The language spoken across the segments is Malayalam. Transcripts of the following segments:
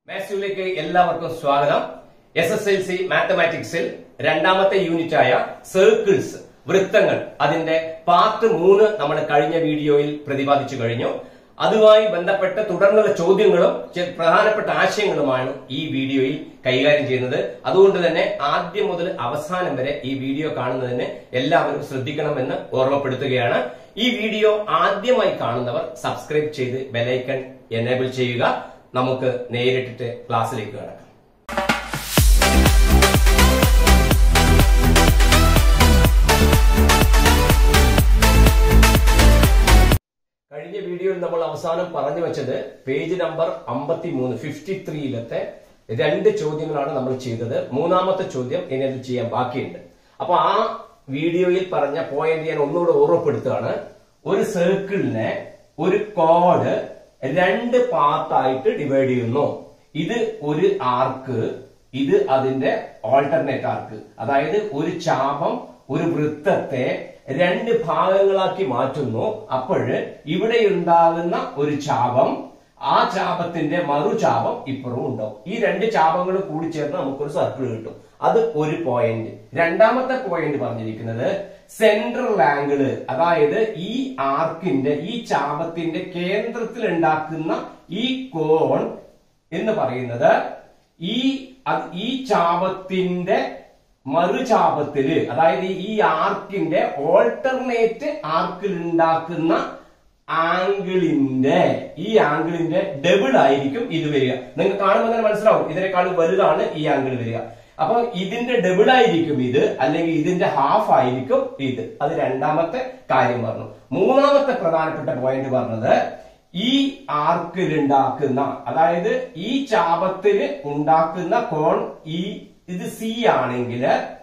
മാത്സിലേക്ക് എല്ലാവർക്കും സ്വാഗതം എസ് എസ് എൽ സി മാത്തമാറ്റിക്സിൽ രണ്ടാമത്തെ യൂണിറ്റ് ആയ സർക്കിൾസ് വൃത്തങ്ങൾ അതിന്റെ പാർട്ട് മൂന്ന് നമ്മൾ കഴിഞ്ഞ വീഡിയോയിൽ പ്രതിപാദിച്ചു കഴിഞ്ഞു അതുമായി ബന്ധപ്പെട്ട തുടർന്നുള്ള ചോദ്യങ്ങളും ചില പ്രധാനപ്പെട്ട ആശയങ്ങളുമാണ് ഈ വീഡിയോയിൽ കൈകാര്യം ചെയ്യുന്നത് അതുകൊണ്ട് തന്നെ ആദ്യം മുതൽ അവസാനം വരെ ഈ വീഡിയോ കാണുന്നതിന് എല്ലാവരും ശ്രദ്ധിക്കണമെന്ന് ഓർമ്മപ്പെടുത്തുകയാണ് ഈ വീഡിയോ ആദ്യമായി കാണുന്നവർ സബ്സ്ക്രൈബ് ചെയ്ത് ബെലൈക്കൺ എനേബിൾ ചെയ്യുക നമുക്ക് നേരിട്ടിട്ട് ക്ലാസ്സിലേക്ക് കിടക്കാം കഴിഞ്ഞ വീഡിയോയിൽ നമ്മൾ അവസാനം പറഞ്ഞു വെച്ചത് പേജ് നമ്പർ അമ്പത്തി മൂന്ന് ഫിഫ്റ്റി ത്രീയിലത്തെ രണ്ട് ചോദ്യങ്ങളാണ് നമ്മൾ ചെയ്തത് മൂന്നാമത്തെ ചോദ്യം ഇനി അത് ചെയ്യാൻ ബാക്കിയുണ്ട് അപ്പൊ ആ വീഡിയോയിൽ പറഞ്ഞ പോയിന്റ് ഞാൻ ഒന്നുകൂടെ ഓർമ്മപ്പെടുത്തുകയാണ് ഒരു സർക്കിളിനെ ഒരു കോഡ് രണ്ട് പാർട്ടായിട്ട് ഡിവൈഡ് ചെയ്യുന്നു ഇത് ഒരു ആർക്ക് ഇത് അതിന്റെ ഓൾട്ടർനേറ്റ് ആർക്ക് അതായത് ഒരു ചാപം ഒരു വൃത്തത്തെ രണ്ട് ഭാഗങ്ങളാക്കി മാറ്റുന്നു അപ്പോൾ ഇവിടെ ഉണ്ടാകുന്ന ഒരു ചാപം ആ ചാപത്തിന്റെ മറുചാപം ഇപ്പുറവും ഉണ്ടാവും ഈ രണ്ട് ചാപങ്ങൾ കൂടി ചേർന്ന് നമുക്കൊരു സർക്കിൾ കിട്ടും അത് ഒരു പോയിന്റ് രണ്ടാമത്തെ പോയിന്റ് പറഞ്ഞിരിക്കുന്നത് സെൻട്രൽ ആംഗിള് അതായത് ഈ ആർക്കിന്റെ ഈ ചാപത്തിന്റെ കേന്ദ്രത്തിൽ ഉണ്ടാക്കുന്ന ഈ കോൺ എന്ന് പറയുന്നത് ഈ അത് ഈ ചാപത്തിന്റെ മറുചാപത്തില് അതായത് ഈ ആർക്കിന്റെ ഓൾട്ടർനേറ്റ് ആർക്കിൽ ഉണ്ടാക്കുന്ന ആംഗിളിന്റെ ഈ ആംഗിളിന്റെ ഡബിൾ ആയിരിക്കും ഇത് വരിക നിങ്ങൾക്ക് കാണുമ്പോൾ തന്നെ മനസ്സിലാവും ഇതിനേക്കാളും വലുതാണ് ഈ ആംഗിൾ വരിക അപ്പൊ ഇതിന്റെ ഡബിൾ ആയിരിക്കും ഇത് അല്ലെങ്കിൽ ഇതിന്റെ ഹാഫ് ആയിരിക്കും ഇത് അത് രണ്ടാമത്തെ കാര്യം പറഞ്ഞു മൂന്നാമത്തെ പ്രധാനപ്പെട്ട പോയിന്റ് പറഞ്ഞത് ഈ ആർക്കിൽ ഉണ്ടാക്കുന്ന അതായത് ഈ ചാപത്തിൽ ഉണ്ടാക്കുന്ന കോൺ ഈ ഇത് സി ആണെങ്കിൽ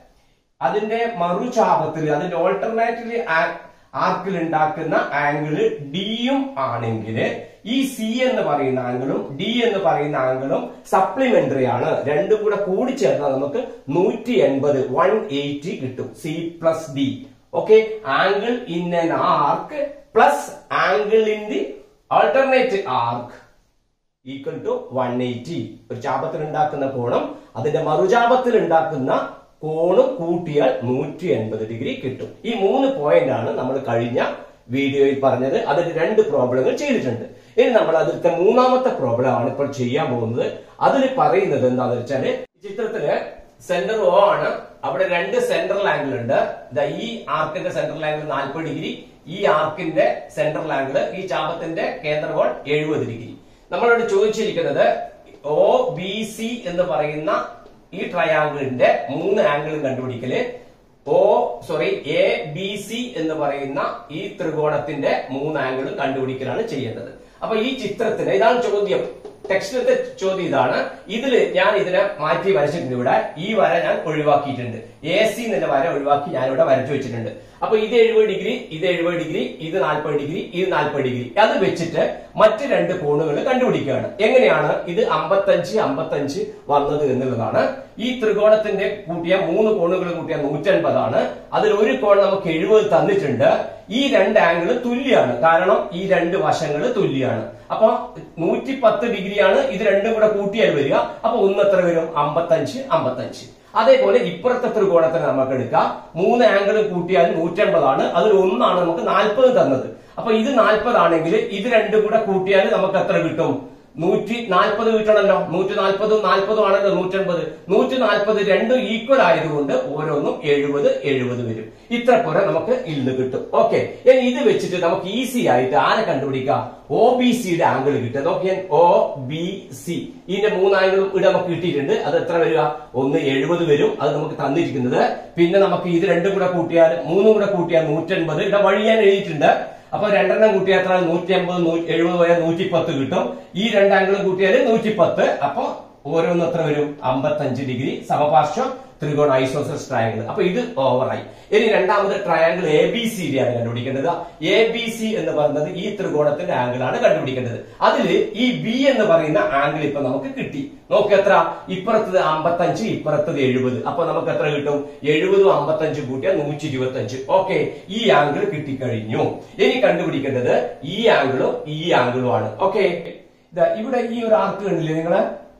അതിന്റെ മറുചാപത്തിൽ അതിന്റെ ഓൾട്ടർനേറ്റീവ് ആർക്കിൽ ഉണ്ടാക്കുന്ന ആംഗിള് ഡിയും ആണെങ്കിൽ ഈ സി എന്ന് പറയുന്ന ആംഗിളും ഡി എന്ന് പറയുന്ന ആംഗിളും സപ്ലിമെന്ററി ആണ് രണ്ടും കൂടെ കൂടി ചേർന്നാൽ നമുക്ക് നൂറ്റി എൺപത് വൺ എയ്റ്റി കിട്ടും C plus D okay angle in an arc plus angle in the alternate arc equal to one eighty ഒരു ചാപത്തിൽ ഉണ്ടാക്കുന്ന കോണം അതിന്റെ മറുചാപത്തിൽ ഉണ്ടാക്കുന്ന കോണും കൂട്ടിയാൽ നൂറ്റി എൺപത് ഡിഗ്രി കിട്ടും ഈ മൂന്ന് പോയിന്റ് ആണ് നമ്മൾ കഴിഞ്ഞ വീഡിയോയിൽ പറഞ്ഞത് അതിൽ രണ്ട് പ്രോബ്ലങ്ങൾ ചെയ്തിട്ടുണ്ട് ഇനി നമ്മൾ അതിലത്തെ മൂന്നാമത്തെ പ്രോബ്ലം ആണ് ഇപ്പോൾ ചെയ്യാൻ പോകുന്നത് അതിൽ പറയുന്നത് എന്താണെന്ന് വെച്ചാല് ചിത്രത്തില് സെന്റർ ഓ ആണ് അവിടെ രണ്ട് സെൻട്രൽ ആംഗിൾ ഉണ്ട് ദാ ഈ ആർക്കിന്റെ സെൻട്രൽ ആംഗിൾ നാൽപ്പത് ഡിഗ്രി ഈ ആർക്കിന്റെ സെൻട്രൽ ആംഗിൾ ഈ ചാപത്തിന്റെ കേന്ദ്രകോൺ എഴുപത് ഡിഗ്രി നമ്മളോട് ചോദിച്ചിരിക്കുന്നത് ഒ ബി സി എന്ന് പറയുന്ന ഈ ട്രയാങ്കിളിന്റെ മൂന്ന് ആംഗിളും കണ്ടുപിടിക്കല് O sorry A B C എന്ന് പറയുന്ന ഈ ത്രികോണത്തിന്റെ മൂന്ന് ആംഗിളും കണ്ടുപിടിക്കലാണ് ചെയ്യേണ്ടത് അപ്പൊ ഈ ചിത്രത്തിന് ഇതാണ് ചോദ്യം ടെക്സ്റ്റിലത്തെ ചോദ്യം ഇതാണ് ഇതില് ഞാൻ ഇതിനെ മാറ്റി വരച്ചിട്ടുണ്ട് ഇവിടെ ഈ വര ഞാൻ ഒഴിവാക്കിയിട്ടുണ്ട് എ സി എന്നുള്ള വര ഒഴിവാക്കി ഞാൻ ഇവിടെ വരച്ചു വെച്ചിട്ടുണ്ട് അപ്പൊ ഇത് എഴുപത് ഡിഗ്രി ഇത് എഴുപത് ഡിഗ്രി ഇത് നാൽപ്പത് ഡിഗ്രി ഇത് നാൽപ്പത് ഡിഗ്രി അത് വെച്ചിട്ട് മറ്റ് രണ്ട് കോണുകൾ കണ്ടുപിടിക്കുകയാണ് എങ്ങനെയാണ് ഇത് അമ്പത്തഞ്ച് അമ്പത്തഞ്ച് വന്നത് എന്നുള്ളതാണ് ഈ ത്രികോണത്തിന്റെ കൂട്ടിയ മൂന്ന് കോണുകൾ കൂട്ടിയ നൂറ്റൻപതാണ് അതിൽ ഒരു കോൺ നമുക്ക് എഴുപത് തന്നിട്ടുണ്ട് ഈ രണ്ട് ആംഗിൾ തുല്യമാണ് കാരണം ഈ രണ്ട് വശങ്ങൾ തുല്യമാണ് അപ്പൊ നൂറ്റി പത്ത് ഡിഗ്രിയാണ് ഇത് രണ്ടും കൂടെ കൂട്ടിയാൽ വരിക അപ്പൊ ഒന്ന് എത്ര വരും അമ്പത്തഞ്ച് അമ്പത്തഞ്ച് അതേപോലെ ഇപ്പുറത്തെ ത്രികോണത്തിന് നമുക്ക് എടുക്കാം മൂന്ന് ആംഗിളും കൂട്ടിയാൽ നൂറ്റമ്പതാണ് അതിൽ ഒന്നാണ് നമുക്ക് നാൽപ്പത് തന്നത് അപ്പൊ ഇത് നാൽപ്പതാണെങ്കിൽ ഇത് രണ്ടും കൂടെ കൂട്ടിയാൽ നമുക്ക് എത്ര കിട്ടും നൂറ്റി നാൽപ്പത് കിട്ടണമല്ലോ നൂറ്റി നാൽപ്പതും നാൽപ്പതും ആണല്ലോ നൂറ്റമ്പത് നൂറ്റി നാൽപ്പത് രണ്ടും ഈക്വൽ ആയതുകൊണ്ട് ഓരോന്നും എഴുപത് എഴുപത് വരും ഇത്ര പോലെ നമുക്ക് ഇന്ന് കിട്ടും ഓക്കെ ഇനി ഇത് വെച്ചിട്ട് നമുക്ക് ഈസി ആയിട്ട് ആരെ കണ്ടുപിടിക്കാം ഒ ബി സിയുടെ ആംഗിൾ കിട്ടുക നോക്കിയാൽ ഒ ബി സി ഇതിന്റെ മൂന്ന് ആംഗിളും ഇവിടെ നമുക്ക് കിട്ടിയിട്ടുണ്ട് അത് എത്ര വരിക ഒന്ന് എഴുപത് വരും അത് നമുക്ക് തന്നിരിക്കുന്നത് പിന്നെ നമുക്ക് ഇത് രണ്ടും കൂടെ കൂട്ടിയാൽ മൂന്നും കൂടെ കൂട്ടിയാൽ നൂറ്റൻപത് ഇവിടെ വഴി ഞാൻ എഴുതിയിട്ടുണ്ട് അപ്പൊ രണ്ടെണ്ണം കൂട്ടിയാൽ എത്ര നൂറ്റി അമ്പത് എഴുപത് പോയാൽ നൂറ്റി പത്ത് കിട്ടും ഈ രണ്ടാംഗിളും കൂട്ടിയാൽ നൂറ്റി പത്ത് അപ്പൊ ഓരോന്ന് എത്ര വരും അമ്പത്തഞ്ച് ഡിഗ്രി സമപാർശ്വം ത്രികോണ ഐസോസസ് ട്രയാങ്കിൾ അപ്പൊ ഇത് ഓവറായി ഇനി രണ്ടാമത് triangle A B C D ആണ് കണ്ടുപിടിക്കേണ്ടത് എ ബി സി എന്ന് പറയുന്നത് ഈ ത്രികോണത്തിന്റെ ആംഗിൾ ആണ് കണ്ടുപിടിക്കേണ്ടത് അതില് ഈ ബി എന്ന് പറയുന്ന ആംഗിൾ ഇപ്പൊ നമുക്ക് കിട്ടി നോക്ക് എത്ര ഇപ്പുറത്തത് അമ്പത്തഞ്ച് ഇപ്പുറത്തത് എഴുപത് അപ്പൊ നമുക്ക് എത്ര കിട്ടും എഴുപതും അമ്പത്തഞ്ചും കൂട്ടിയാൽ നൂറ്റി ഇരുപത്തി അഞ്ച് ഓക്കെ ഈ ആംഗിൾ കിട്ടിക്കഴിഞ്ഞു ഇനി കണ്ടുപിടിക്കേണ്ടത് ഈ ആംഗിളും ഈ ആംഗിളും ആണ് ഓക്കെ ഇവിടെ ഈ ഒരു ആർക്ക് കണ്ടില്ലേ നിങ്ങള്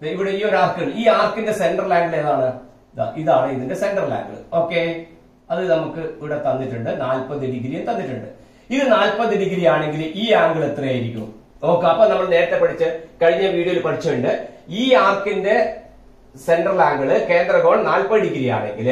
ദേ ഇവിടെ ഈ ഒരു ആർക്ക് ഉണ്ട് ഈ ആർക്കിന്റെ സെൻട്രൽ ആംഗിൾ ഏതാണ് ദാ ഇതാണ് ഇതിന്റെ സെൻട്രൽ ആംഗിൾ ഓക്കെ അത് നമുക്ക് ഇവിടെ തന്നിട്ടുണ്ട് നാൽപ്പത് ഡിഗ്രിയും തന്നിട്ടുണ്ട് ഇത് നാൽപ്പത് ഡിഗ്രി ആണെങ്കിൽ ഈ ആംഗിൾ എത്രയായിരിക്കും നോക്കാം അപ്പൊ നമ്മൾ നേരത്തെ പഠിച്ച കഴിഞ്ഞ വീഡിയോയിൽ പഠിച്ചിട്ടുണ്ട് ഈ ആർക്കിന്റെ സെൻട്രൽ ആംഗിള് കേന്ദ്രകോൺ നാൽപ്പത് ഡിഗ്രി ആണെങ്കിൽ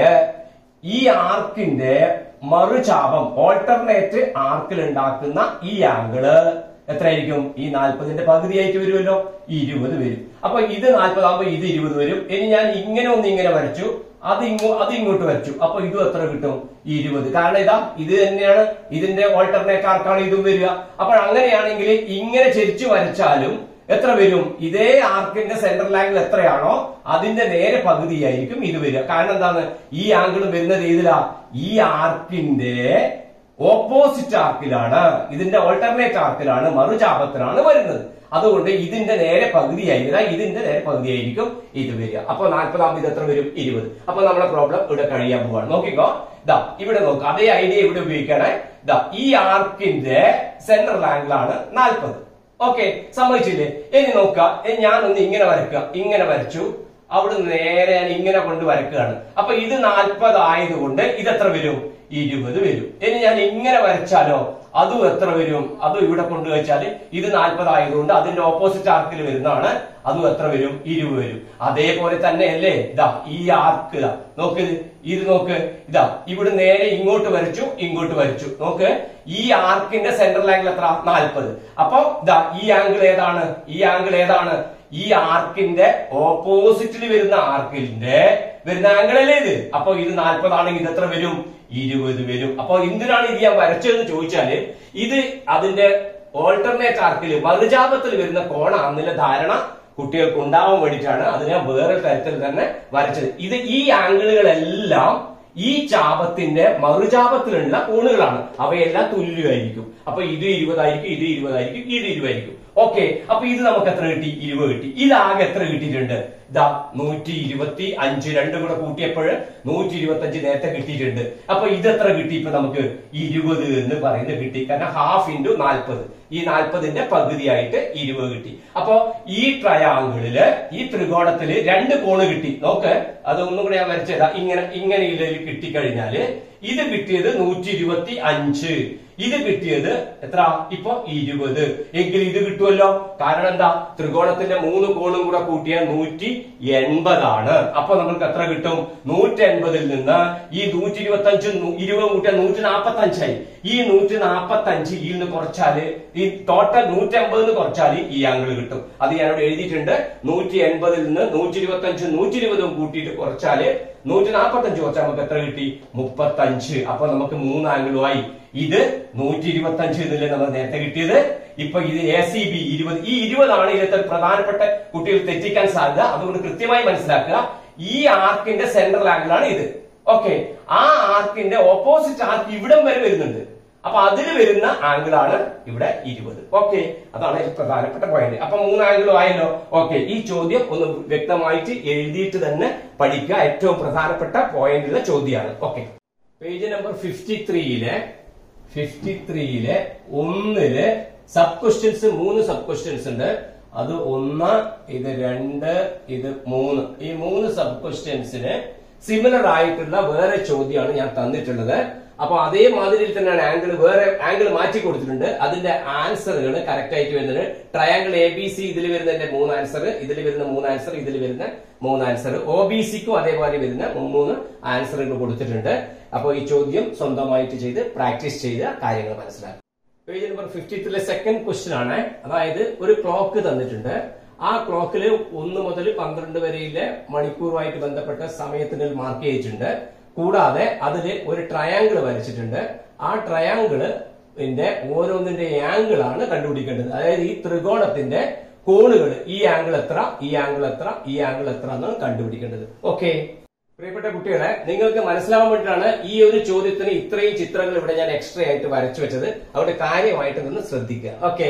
ഈ ആർക്കിന്റെ മറുചാപം ഓൾട്ടർനേറ്റ് ആർക്കിൽ ഉണ്ടാക്കുന്ന ഈ ആംഗിള് എത്രയായിരിക്കും ഈ നാൽപ്പതിന്റെ പകുതിയായിട്ട് വരുമല്ലോ ഇരുപത് വരും അപ്പൊ ഇത് നാൽപ്പതാകുമ്പോ ഇത് ഇരുപത് വരും ഇനി ഞാൻ ഇങ്ങനെ ഒന്ന് ഇങ്ങനെ വരച്ചു അത് ഇങ്ങോ അത് ഇങ്ങോട്ട് വരച്ചു അപ്പൊ ഇതും എത്ര കിട്ടും ഇരുപത് കാരണം ഇതാ ഇത് തന്നെയാണ് ഇതിന്റെ ഓൾട്ടർനേറ്റ് ആർക്കാണ് ഇതും വരിക അപ്പോൾ അങ്ങനെയാണെങ്കിൽ ഇങ്ങനെ ചെരിച്ചു വരച്ചാലും എത്ര വരും ഇതേ ആർക്കിന്റെ സെൻട്രൽ ആംഗിൾ എത്രയാണോ അതിന്റെ നേരെ പകുതിയായിരിക്കും ഇത് വരിക കാരണം എന്താണ് ഈ ആംഗിൾ വരുന്നത് ഏതിലാ ഈ ആർക്കിന്റെ ഓപ്പോസിറ്റ് ആർക്കിലാണ് ഇതിന്റെ ഓൾട്ടർനേറ്റ് ആർക്കിലാണ് മറുചാപത്തിലാണ് വരുന്നത് അതുകൊണ്ട് ഇതിന്റെ നേരെ പകുതിയായിരിക്കും ഇതിന്റെ നേരെ പകുതിയായിരിക്കും ഇത് വരിക അപ്പൊ നാൽപ്പതാം ഇത് എത്ര വരും ഇരുപത് അപ്പൊ നമ്മളെ പ്രോബ്ലം ഇവിടെ കഴിയാൻ പോവാണ് നോക്കിക്കോ ഇതാ ഇവിടെ നോക്കുക അതേ ഐഡിയ ഇവിടെ ഉപയോഗിക്കണേ ഇതാ ഈ ആർക്കിന്റെ സെൻട്രൽ ആംഗിൾ ആണ് നാൽപ്പത് ഓക്കെ സമ്മതിച്ചില്ലേ ഇനി നോക്കുക ഇനി ഞാനൊന്ന് ഇങ്ങനെ വരക്കുക ഇങ്ങനെ വരച്ചു അവിടെ നേരെ ഞാൻ ഇങ്ങനെ കൊണ്ട് വരക്കുകയാണ് അപ്പൊ ഇത് നാൽപ്പത് ആയതുകൊണ്ട് ഇത് എത്ര വരും ഇരുപത് വരും ഇനി ഞാൻ ഇങ്ങനെ വരച്ചാലോ അതും എത്ര വരും അതും ഇവിടെ കൊണ്ട് വെച്ചാൽ ഇത് നാൽപ്പത് ആയതുകൊണ്ട് അതിന്റെ ഓപ്പോസിറ്റ് ആർക്കിൽ വരുന്നതാണ് അതും എത്ര വരും ഇരുപത് വരും അതേപോലെ തന്നെ അല്ലേ ഇതാ ഈ ആർക്ക് ഇതാ നോക്ക് ഇത്. ഇത് നോക്ക് ഇതാ ഇവിടെ നേരെ ഇങ്ങോട്ട് വരച്ചു ഇങ്ങോട്ട് വരച്ചു നോക്ക് ഈ ആർക്കിന്റെ സെൻട്രൽ ആംഗിൾ എത്ര നാൽപ്പത് അപ്പൊ ഇതാ ഈ ആംഗിൾ ഏതാണ് ഈ ആംഗിൾ ഏതാണ് ഈ ആർക്കിന്റെ ഓപ്പോസിറ്റിൽ വരുന്ന ആർക്കിന്റെ വരുന്ന ആംഗിൾ അല്ലേ ഇത് അപ്പൊ ഇത് നാൽപ്പതാണെങ്കിൽ ഇത് എത്ര വരും ഇരുപത് വരും അപ്പൊ എന്തിനാണ് ഇത് ഞാൻ വരച്ചതെന്ന് ചോദിച്ചാല് ഇത് അതിന്റെ ഓൾട്ടർനേറ്റ് ആർക്കിൽ മറുജാപത്തിൽ വരുന്ന കോണാണെന്നുള്ള ധാരണ കുട്ടികൾക്ക് ഉണ്ടാവാൻ വേണ്ടിയിട്ടാണ് അതിനെ വേറെ തരത്തിൽ തന്നെ വരച്ചത് ഇത് ഈ ആംഗിളുകളെല്ലാം ഈ ചാപത്തിന്റെ മറുചാപത്തിലുള്ള കോണുകളാണ് അവയെല്ലാം തുല്യമായിരിക്കും അപ്പൊ ഇത് ഇരുപതായിരിക്കും ഇത് ഇരുപതായിരിക്കും ഇത് ഇരുപതായിരിക്കും ഓക്കെ അപ്പൊ ഇത് നമുക്ക് എത്ര കിട്ടി ഇരുപത് കിട്ടി ഇതാകെ എത്ര കിട്ടിയിട്ടുണ്ട് ഇതാ നൂറ്റി ഇരുപത്തി അഞ്ച് രണ്ടും കൂടെ കൂട്ടിയപ്പോൾ നൂറ്റി ഇരുപത്തി അഞ്ച് നേരത്തെ കിട്ടിയിട്ടുണ്ട് അപ്പൊ ഇത് എത്ര കിട്ടി ഇപ്പൊ നമുക്ക് ഇരുപത് എന്ന് പറയുന്നത് കിട്ടി കാരണം ഹാഫ് ഇൻറ്റു നാൽപ്പത് ഈ നാൽപ്പതിന്റെ പകുതിയായിട്ട് ഇരുപത് കിട്ടി അപ്പൊ ഈ ട്രയാങ്കിളില് ഈ ത്രികോണത്തില് രണ്ട് കോണ് കിട്ടി നോക്ക് അത് ഒന്നും കൂടെ ഞാൻ വരച്ചതാ ഇങ്ങനെ ഇങ്ങനെ ഇതിൽ കിട്ടിക്കഴിഞ്ഞാല് ഇത് കിട്ടിയത് നൂറ്റി ഇരുപത്തി അഞ്ച് ഇത് കിട്ടിയത് എത്ര ഇപ്പൊ ഇരുപത് എങ്കിൽ ഇത് കിട്ടുമല്ലോ കാരണം എന്താ ത്രികോണത്തിന്റെ മൂന്ന് കോണും കൂടെ കൂട്ടിയാൽ നൂറ്റി എൺപതാണ് അപ്പൊ നമുക്ക് എത്ര കിട്ടും നൂറ്റി എൺപതിൽ നിന്ന് ഈ നൂറ്റി ഇരുപത്തി അഞ്ച് ഇരുപത് കൂട്ടിയാൽ നൂറ്റി നാപ്പത്തി അഞ്ചായി ഈ നൂറ്റി നാപ്പത്തി അഞ്ച് ഇതിൽ നിന്ന് കുറച്ചാല് ഈ ടോട്ടൽ നൂറ്റി അമ്പതിൽ കുറച്ചാല് ഈ ആംഗിൾ കിട്ടും അത് ഞാനിവിടെ എഴുതിയിട്ടുണ്ട് നൂറ്റി എൺപതിൽ നിന്ന് നൂറ്റി ഇരുപത്തി അഞ്ചും നൂറ്റി ഇരുപതും കൂട്ടിയിട്ട് കുറച്ചാല് നൂറ്റി നാപ്പത്തി അഞ്ച് കുറച്ചാൽ നമുക്ക് എത്ര കിട്ടി മുപ്പത്തി അഞ്ച് അപ്പൊ നമുക്ക് മൂന്ന് ആംഗിളുമായി ഇത് നൂറ്റി ഇരുപത്തി അഞ്ച് എന്നല്ലേ നമ്മൾ നേരത്തെ കിട്ടിയത് ഇപ്പൊ ഇത് എ സി ബി ഇരുപത് ഈ ഇരുപതാണ് ഇതിലത്തെ പ്രധാനപ്പെട്ട കുട്ടികൾ തെറ്റിക്കാൻ സാധ്യത അതുകൊണ്ട് കൃത്യമായി മനസ്സിലാക്കുക ഈ ആർക്കിന്റെ സെൻട്രൽ ആംഗിൾ ആണ് ഇത് ഓക്കെ ആ ആർക്കിന്റെ ഓപ്പോസിറ്റ് ആർക്ക് ഇവിടം വരെ വരുന്നുണ്ട് അപ്പൊ അതിൽ വരുന്ന ആംഗിൾ ആണ് ഇവിടെ ഇരുപത് ഓക്കെ അതാണ് ഇതിൽ പ്രധാനപ്പെട്ട പോയിന്റ് അപ്പൊ മൂന്ന് ആംഗിളും ആയല്ലോ ഓക്കെ ഈ ചോദ്യം ഒന്ന് വ്യക്തമായിട്ട് എഴുതിയിട്ട് തന്നെ പഠിക്കുക ഏറ്റവും പ്രധാനപ്പെട്ട പോയിന്റുള്ള ചോദ്യമാണ് ഓക്കെ പേജ് നമ്പർ ഫിഫ്റ്റി ത്രീയിലെ ഫിഫ്റ്റി ത്രീയിലെ ഒന്നില് സബ് ക്വസ്റ്റ്യൻസ് മൂന്ന് സബ് ക്വസ്റ്റ്യൻസ് ഉണ്ട് അത് ഒന്ന് ഇത് രണ്ട് ഇത് മൂന്ന് ഈ മൂന്ന് സബ് ക്വസ്റ്റ്യൻസിന് സിമിലർ ആയിട്ടുള്ള വേറെ ചോദ്യമാണ് ഞാൻ തന്നിട്ടുള്ളത് അപ്പൊ അതേമാതിരി തന്നെയാണ് ആംഗിൾ വേറെ ആംഗിൾ മാറ്റി കൊടുത്തിട്ടുണ്ട് അതിന്റെ ആൻസറുകൾ കറക്റ്റ് ആയിട്ട് വരുന്നത് ട്രയാംഗിൾ എ ബി സി ഇതിൽ വരുന്നതിന്റെ മൂന്ന് ആൻസർ ഇതിൽ വരുന്ന മൂന്ന് ആൻസർ ഇതിൽ വരുന്ന മൂന്ന് ആൻസർ ഒ ബി സിക്കും അതേപോലെ വരുന്ന മൂന്ന് ആൻസറുകൾ കൊടുത്തിട്ടുണ്ട് അപ്പോൾ ഈ ചോദ്യം സ്വന്തമായിട്ട് ചെയ്ത് പ്രാക്ടീസ് ചെയ്ത് കാര്യങ്ങൾ മനസ്സിലാക്കുക പേജ് നമ്പർ ഫിഫ്റ്റി ത്രീയിലെ സെക്കൻഡ് ക്വസ്റ്റ്യൻ ആണ് അതായത് ഒരു ക്ലോക്ക് തന്നിട്ടുണ്ട് ആ ക്ലോക്കിൽ ഒന്ന് മുതൽ പന്ത്രണ്ട് വരെയിലെ മണിക്കൂറുമായിട്ട് ബന്ധപ്പെട്ട സമയത്തിന് മാർക്ക് ചെയ്തിട്ടുണ്ട് കൂടാതെ അതിൽ ഒരു ട്രയാങ്കിൾ വരച്ചിട്ടുണ്ട് ആ ട്രയാങ്കിള് ഓരോന്നിന്റെ ആംഗിൾ ആണ് കണ്ടുപിടിക്കേണ്ടത് അതായത് ഈ ത്രികോണത്തിന്റെ കോണുകൾ ഈ ആംഗിൾ എത്ര ഈ ആംഗിൾ എത്ര ഈ ആംഗിൾ എത്ര എന്നാണ് കണ്ടുപിടിക്കേണ്ടത് ഓക്കെ പ്രിയപ്പെട്ട കുട്ടികളെ നിങ്ങൾക്ക് മനസ്സിലാവാൻ വേണ്ടിയിട്ടാണ് ഈ ഒരു ചോദ്യത്തിന് ഇത്രയും ചിത്രങ്ങൾ ഇവിടെ ഞാൻ എക്സ്ട്രാ ആയിട്ട് വരച്ചു വെച്ചത് അതുകൊണ്ട് കാര്യമായിട്ട് നിന്ന് ശ്രദ്ധിക്കുക ഓക്കെ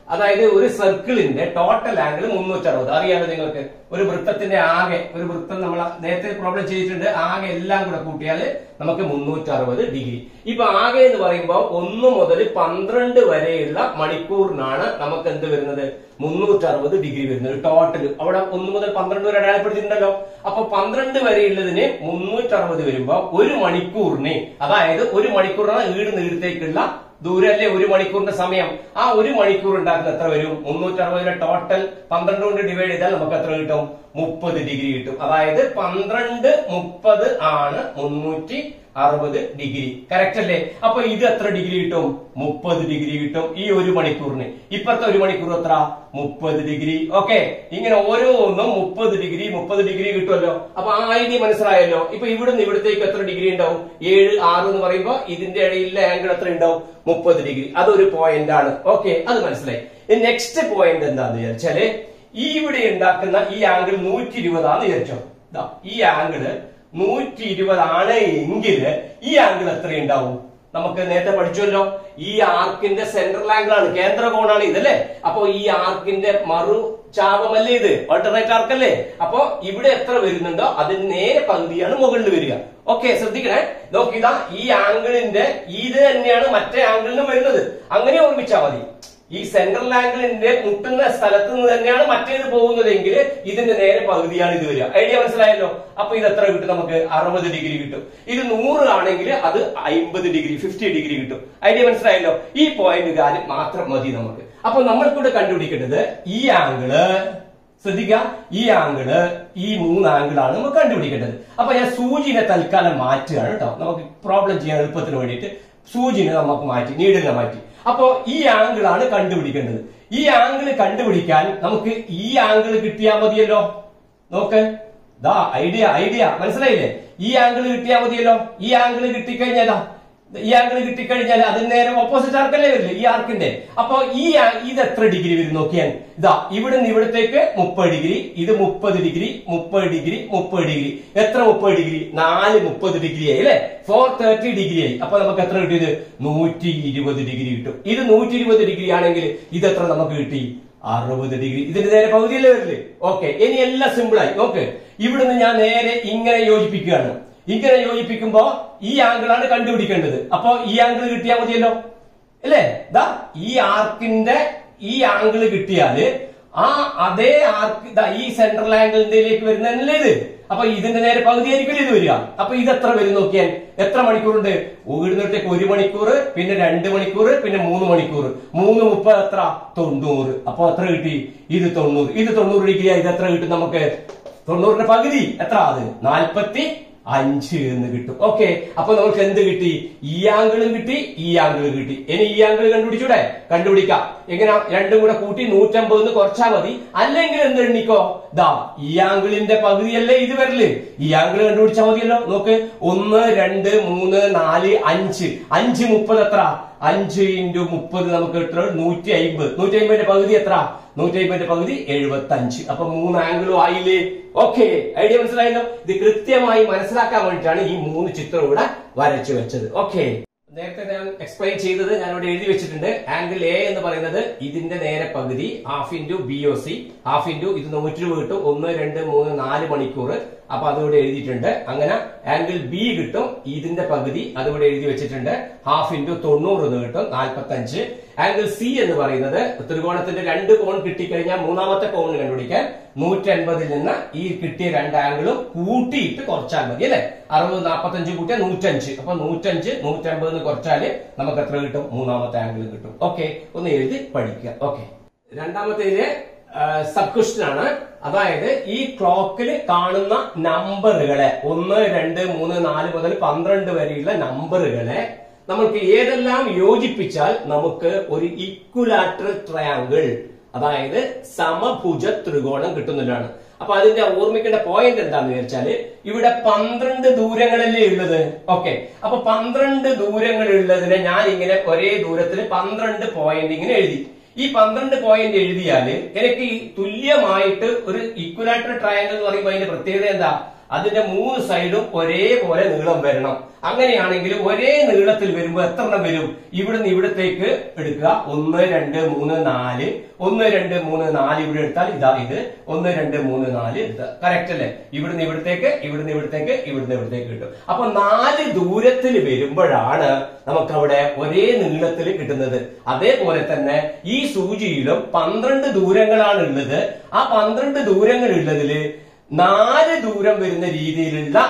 അതായത് ഒരു സർക്കിളിന്റെ ടോട്ടൽ ആംഗിൾ മുന്നൂറ്റി അറുപത് അറിയാലോ നിങ്ങൾക്ക് ഒരു വൃത്തത്തിന്റെ ആകെ ഒരു വൃത്തം നമ്മൾ നേരത്തെ പ്രോബ്ലം ചെയ്തിട്ടുണ്ട് ആകെ എല്ലാം കൂടെ കൂട്ടിയാൽ നമുക്ക് മുന്നൂറ്റി അറുപത് ഡിഗ്രി ഇപ്പൊ ആകെ എന്ന് പറയുമ്പോൾ ഒന്ന് മുതൽ പന്ത്രണ്ട് വരെയുള്ള മണിക്കൂറിനാണ് നമുക്ക് എന്ത് വരുന്നത് മുന്നൂറ്റി അറുപത് ഡിഗ്രി വരുന്നത് ടോട്ടൽ അവിടെ ഒന്ന് മുതൽ പന്ത്രണ്ട് വരെ അടയാളപ്പെടുത്തിയിട്ടുണ്ടല്ലോ അപ്പൊ പന്ത്രണ്ട് വരെയുള്ളതിന് മുന്നൂറ്റി അറുപത് വരുമ്പോ ഒരു മണിക്കൂറിന് അതായത് ഒരു മണിക്കൂറാണ് ഈട് നീളത്തേക്കുള്ള ദൂരല്ലേ ഒരു മണിക്കൂറിന്റെ സമയം ആ ഒരു മണിക്കൂർ ഉണ്ടാക്കുന്ന എത്ര വരും മുന്നൂറ്റി അറുപതിലെ ടോട്ടൽ പന്ത്രണ്ട് കൊണ്ട് ഡിവൈഡ് ചെയ്താൽ നമുക്ക് എത്ര കിട്ടും മുപ്പത് ഡിഗ്രി കിട്ടും അതായത് പന്ത്രണ്ട് മുപ്പത് ആണ് മുന്നൂറ്റി അറുപത് ഡിഗ്രി കറക്റ്റ് അല്ലേ അപ്പൊ ഇത് എത്ര ഡിഗ്രി കിട്ടും മുപ്പത് ഡിഗ്രി കിട്ടും ഈ ഒരു മണിക്കൂറിന് ഇപ്പത്തെ ഒരു മണിക്കൂർ എത്ര മുപ്പത് ഡിഗ്രി ഓക്കെ ഇങ്ങനെ ഓരോന്നും മുപ്പത് ഡിഗ്രി മുപ്പത് ഡിഗ്രി കിട്ടുമല്ലോ അപ്പൊ ആ ഐഡിയ മനസ്സിലായല്ലോ ഇപ്പൊ ഇവിടുന്ന് ഇവിടത്തേക്ക് എത്ര ഡിഗ്രി ഉണ്ടാവും ഏഴ് ആറ് എന്ന് പറയുമ്പോ ഇതിന്റെ ഇടയിലെ ആംഗിൾ എത്ര ഉണ്ടാവും മുപ്പത് ഡിഗ്രി അതൊരു പോയിന്റ് ആണ് ഓക്കെ അത് മനസ്സിലായി നെക്സ്റ്റ് പോയിന്റ് എന്താന്ന് വിചാരിച്ചാല് ഈ ഇവിടെ ഉണ്ടാക്കുന്ന ഈ ആംഗിൾ നൂറ്റി ഇരുപതാന്ന് വിചാരിച്ചോ ദാ, ഈ ആംഗിള് നൂറ്റി ഇരുപതാണ് എങ്കിൽ ഈ ആംഗിൾ എത്ര ഉണ്ടാവും നമുക്ക് നേരത്തെ പഠിച്ചുവല്ലോ ഈ ആർക്കിന്റെ സെൻട്രൽ ആംഗിൾ ആണ് കേന്ദ്ര കോണാണ് ഇതല്ലേ അപ്പൊ ഈ ആർക്കിന്റെ മറു ചാപമല്ലേ ഇത് ഓൾട്ടർനേറ്റ് ആർക്കല്ലേ അപ്പൊ ഇവിടെ എത്ര വരുന്നുണ്ടോ അതിന് നേരെ പകുതിയാണ് മുകളിൽ വരിക ഓക്കെ ശ്രദ്ധിക്കണേ നോക്കിതാ ഈ ആംഗിളിന്റെ ഇത് തന്നെയാണ് മറ്റേ ആംഗിളിനും വരുന്നത് അങ്ങനെ ഓർമ്മിച്ചാൽ മതി ഈ സെൻട്രൽ ആംഗിളിന്റെ മുട്ടുന്ന സ്ഥലത്ത് നിന്ന് തന്നെയാണ് മറ്റേത് പോകുന്നതെങ്കിൽ ഇതിന്റെ നേരെ പകുതിയാണ് ഇത് വരിക ഐഡിയ മനസ്സിലായല്ലോ അപ്പൊ ഇത് എത്ര കിട്ടും നമുക്ക് അറുപത് ഡിഗ്രി കിട്ടും ഇത് നൂറ് ആണെങ്കിൽ അത് അമ്പത് ഡിഗ്രി ഫിഫ്റ്റി ഡിഗ്രി കിട്ടും ഐഡിയ മനസ്സിലായല്ലോ ഈ പോയിന്റ് കാര്യം മാത്രം മതി നമുക്ക് അപ്പൊ നമ്മൾക്കൂടെ കണ്ടുപിടിക്കേണ്ടത് ഈ ആംഗിള് ശ്രദ്ധിക്കുക ഈ ആംഗിള് ഈ മൂന്ന് ആംഗിളാണ് നമുക്ക് കണ്ടുപിടിക്കേണ്ടത് അപ്പൊ ഞാൻ സൂചിനെ തൽക്കാലം മാറ്റുകയാണ് കേട്ടോ നമുക്ക് പ്രോബ്ലം ചെയ്യാൻ എളുപ്പത്തിന് വേണ്ടിയിട്ട് സൂചിനെ നമുക്ക് മാറ്റി നീഡിനെ മാറ്റി അപ്പോ ഈ ആംഗിൾ ആണ് കണ്ടുപിടിക്കേണ്ടത് ഈ ആംഗിൾ കണ്ടുപിടിക്കാൻ നമുക്ക് ഈ ആംഗിൾ കിട്ടിയാൽ മതിയല്ലോ നോക്ക് ദാ ഐഡിയ ഐഡിയ മനസ്സിലായില്ലേ ഈ ആംഗിൾ കിട്ടിയാൽ മതിയല്ലോ ഈ ആംഗിൾ കിട്ടിക്കഴിഞ്ഞാലാ ഈ ആംഗിൾ കിട്ടിക്കഴിഞ്ഞാൽ അതിന് നേരെ ഓപ്പോസിറ്റ് ആർക്കല്ലേ വരില്ലേ ഈ ആർക്കിന്റെ അപ്പൊ ഈ ആ- ഇത് എത്ര ഡിഗ്രി വരും നോക്കിയാൽ ഇതാ ഇവിടുന്ന് ഇവിടത്തേക്ക് മുപ്പത് ഡിഗ്രി ഇത് മുപ്പത് ഡിഗ്രി മുപ്പത് ഡിഗ്രി മുപ്പത് ഡിഗ്രി എത്ര മുപ്പത് ഡിഗ്രി നാല് മുപ്പത് ഡിഗ്രി ആയി അല്ലെ ഫോർ തേർട്ടി ഡിഗ്രി ആയി അപ്പൊ നമുക്ക് എത്ര കിട്ടിയത് നൂറ്റി ഇരുപത് ഡിഗ്രി കിട്ടും ഇത് നൂറ്റി ഇരുപത് ഡിഗ്രി ആണെങ്കിൽ ഇത് എത്ര നമുക്ക് കിട്ടി അറുപത് ഡിഗ്രി ഇതിന്റെ നേരെ പകുതിയല്ലേ വരില്ലേ ഓക്കെ ഇനി എല്ലാം സിമ്പിൾ ആയി നോക്ക് ഇവിടുന്ന് ഞാൻ നേരെ ഇങ്ങനെ യോജിപ്പിക്കുകയാണ് ഇങ്ങനെ യോജിപ്പിക്കുമ്പോ ഈ ആംഗിൾ ആണ് കണ്ടുപിടിക്കേണ്ടത് അപ്പൊ ഈ ആംഗിൾ കിട്ടിയാൽ മതിയല്ലോ അല്ലേ ദാ ഈ ആർക്കിന്റെ ഈ ആംഗിൾ കിട്ടിയാല് ആ അതേ ആർക്ക് ദാ ഈ സെൻട്രൽ ആംഗിളിന്റെയിലേക്ക് വരുന്നതല്ലേ ഇത് അപ്പൊ ഇതിന്റെ നേരെ പകുതിയായിരിക്കും ഇത് വരിക അപ്പൊ ഇത് എത്ര വരും നോക്കിയാൽ എത്ര മണിക്കൂറുണ്ട് ഇവിടുന്നിടത്തേക്ക് ഒരു മണിക്കൂർ പിന്നെ രണ്ട് മണിക്കൂർ പിന്നെ മൂന്ന് മണിക്കൂർ മൂന്ന് മുപ്പത് എത്ര തൊണ്ണൂറ് അപ്പൊ എത്ര കിട്ടി ഇത് തൊണ്ണൂറ് ഇത് തൊണ്ണൂറ് ഡിഗ്രി ഇത് എത്ര കിട്ടും നമുക്ക് തൊണ്ണൂറിന്റെ പകുതി എത്ര അത് നാൽപ്പത്തി അഞ്ച് എന്ന് കിട്ടും ഓക്കെ അപ്പൊ നമുക്ക് എന്ത് കിട്ടി ഈ ആംഗിളും കിട്ടി ഈ ആംഗിളും കിട്ടി ഇനി ഈ ആംഗിൾ കണ്ടുപിടിച്ചൂടെ കണ്ടുപിടിക്കാം എങ്ങനെ രണ്ടും കൂടെ കൂട്ടി നൂറ്റമ്പത് എന്ന് കുറച്ചാൽ മതി അല്ലെങ്കിൽ എന്ത് എണ്ണിക്കോ ദാ ഈ ആംഗിളിന്റെ പകുതിയല്ലേ ഇത് വരല് ഈ ആംഗിൾ കണ്ടുപിടിച്ചാൽ മതിയല്ലോ നോക്ക് ഒന്ന് രണ്ട് മൂന്ന് നാല് അഞ്ച് അഞ്ച് മുപ്പത് എത്ര അഞ്ച് ഇൻറ്റു മുപ്പത് നമുക്ക് എത്ര നൂറ്റി അമ്പത് നൂറ്റി അമ്പതിന്റെ പകുതി എത്ര നൂറ്റി അമ്പതിന്റെ പകുതി എഴുപത്തി അഞ്ച് അപ്പൊ മൂന്ന് ആംഗിളും ആയില്ലേ ഓക്കെ ഐഡിയ മനസ്സിലായല്ലോ ഇത് കൃത്യമായി മനസ്സിലാക്കാൻ വേണ്ടിയിട്ടാണ് ഈ മൂന്ന് ചിത്രം ഇവിടെ വരച്ചു വെച്ചത് ഓക്കെ നേരത്തെ ഞാൻ എക്സ്പ്ലെയിൻ ചെയ്തത് ഞാൻ ഇവിടെ എഴുതി വെച്ചിട്ടുണ്ട് ആംഗിൾ എ എന്ന് പറയുന്നത് ഇതിന്റെ നേരെ പകുതി half into B O C half into ഇത് നൂറ്റി രൂപ കിട്ടും ഒന്ന് രണ്ട് മൂന്ന് നാല് മണിക്കൂർ അപ്പൊ അതിവിടെ എഴുതിയിട്ടുണ്ട് അങ്ങനെ ആംഗിൾ ബി കിട്ടും ഇതിന്റെ പകുതി അതിവിടെ എഴുതി വെച്ചിട്ടുണ്ട് ഹാഫ് ഇൻറ്റു തൊണ്ണൂറ് എന്ന് കിട്ടും നാൽപ്പത്തി അഞ്ച് ആംഗിൾ സി എന്ന് പറയുന്നത് ത്രികോണത്തിന്റെ രണ്ട് കോൺ കിട്ടിക്കഴിഞ്ഞാൽ മൂന്നാമത്തെ കോൺ കണ്ടുപിടിക്കാൻ നൂറ്റി അൻപതിൽ നിന്ന് ഈ കിട്ടിയ രണ്ട് ആംഗിളും കൂട്ടിയിട്ട് കുറച്ചാൽ മതി അല്ലെ അറുപത് നാൽപ്പത്തഞ്ച് കൂട്ടിയാൽ നൂറ്റഞ്ച് അപ്പൊ നൂറ്റഞ്ച് നൂറ്റമ്പത് കുറച്ചാല് നമുക്ക് എത്ര കിട്ടും മൂന്നാമത്തെ ആംഗിൾ കിട്ടും ഓക്കെ ഒന്ന് എഴുതി പഠിക്കുക ഓക്കെ രണ്ടാമത്തേല് സബ് ക്വസ്റ്റ്യൻ ആണ് അതായത് ഈ ക്ലോക്കിൽ കാണുന്ന നമ്പറുകളെ ഒന്ന് രണ്ട് മൂന്ന് നാല് മുതൽ പന്ത്രണ്ട് വരെയുള്ള നമ്പറുകളെ നമുക്ക് ഏതെല്ലാം യോജിപ്പിച്ചാൽ നമുക്ക് ഒരു ഇക്വലാറ്ററൽ ട്രയാങ്കിൾ അതായത് സമഭുജ ത്രികോണം കിട്ടുന്നതാണ് അപ്പൊ അതിന്റെ ഓർമ്മിക്കേണ്ട പോയിന്റ് എന്താന്ന് വിചാരിച്ചാല് ഇവിടെ പന്ത്രണ്ട് ദൂരങ്ങളല്ലേ ഉള്ളത് ഓക്കെ അപ്പൊ പന്ത്രണ്ട് ദൂരങ്ങൾ ഉള്ളതിനെ ഞാൻ ഇങ്ങനെ ഒരേ ദൂരത്തിൽ പന്ത്രണ്ട് പോയിന്റ് ഇങ്ങനെ എഴുതി ഈ പന്ത്രണ്ട് പോയിന്റ് എഴുതിയാല് എനിക്ക് ഈ തുല്യമായിട്ട് ഒരു ഇക്വലാറ്റർ ട്രയാങ്കിൾ എന്ന് പറയുമ്പോൾ അതിന്റെ പ്രത്യേകത എന്താ അതിന്റെ മൂന്ന് സൈഡും ഒരേപോലെ നീളം വരണം അങ്ങനെയാണെങ്കിൽ ഒരേ നീളത്തിൽ വരുമ്പോൾ എത്ര എണ്ണം വരും ഇവിടുന്ന് ഇവിടത്തേക്ക് എടുക്കുക ഒന്ന് രണ്ട് മൂന്ന് നാല് ഒന്ന് രണ്ട് മൂന്ന് നാല് ഇവിടെ എടുത്താൽ ഇതാ ഇത് ഒന്ന് രണ്ട് മൂന്ന് നാല് എടുത്ത കറക്റ്റ് അല്ലേ ഇവിടുന്ന് ഇവിടത്തേക്ക് ഇവിടുന്ന് ഇവിടത്തേക്ക് ഇവിടുന്ന് ഇവിടത്തേക്ക് കിട്ടും അപ്പൊ നാല് ദൂരത്തിൽ വരുമ്പോഴാണ് നമുക്ക് അവിടെ ഒരേ നീളത്തിൽ കിട്ടുന്നത് അതേപോലെ തന്നെ ഈ സൂചിയിലും പന്ത്രണ്ട് ദൂരങ്ങളാണ് ഉള്ളത് ആ പന്ത്രണ്ട് ദൂരങ്ങൾ ഉള്ളതില് നാല് ദൂരം വരുന്ന രീതിയിലുള്ള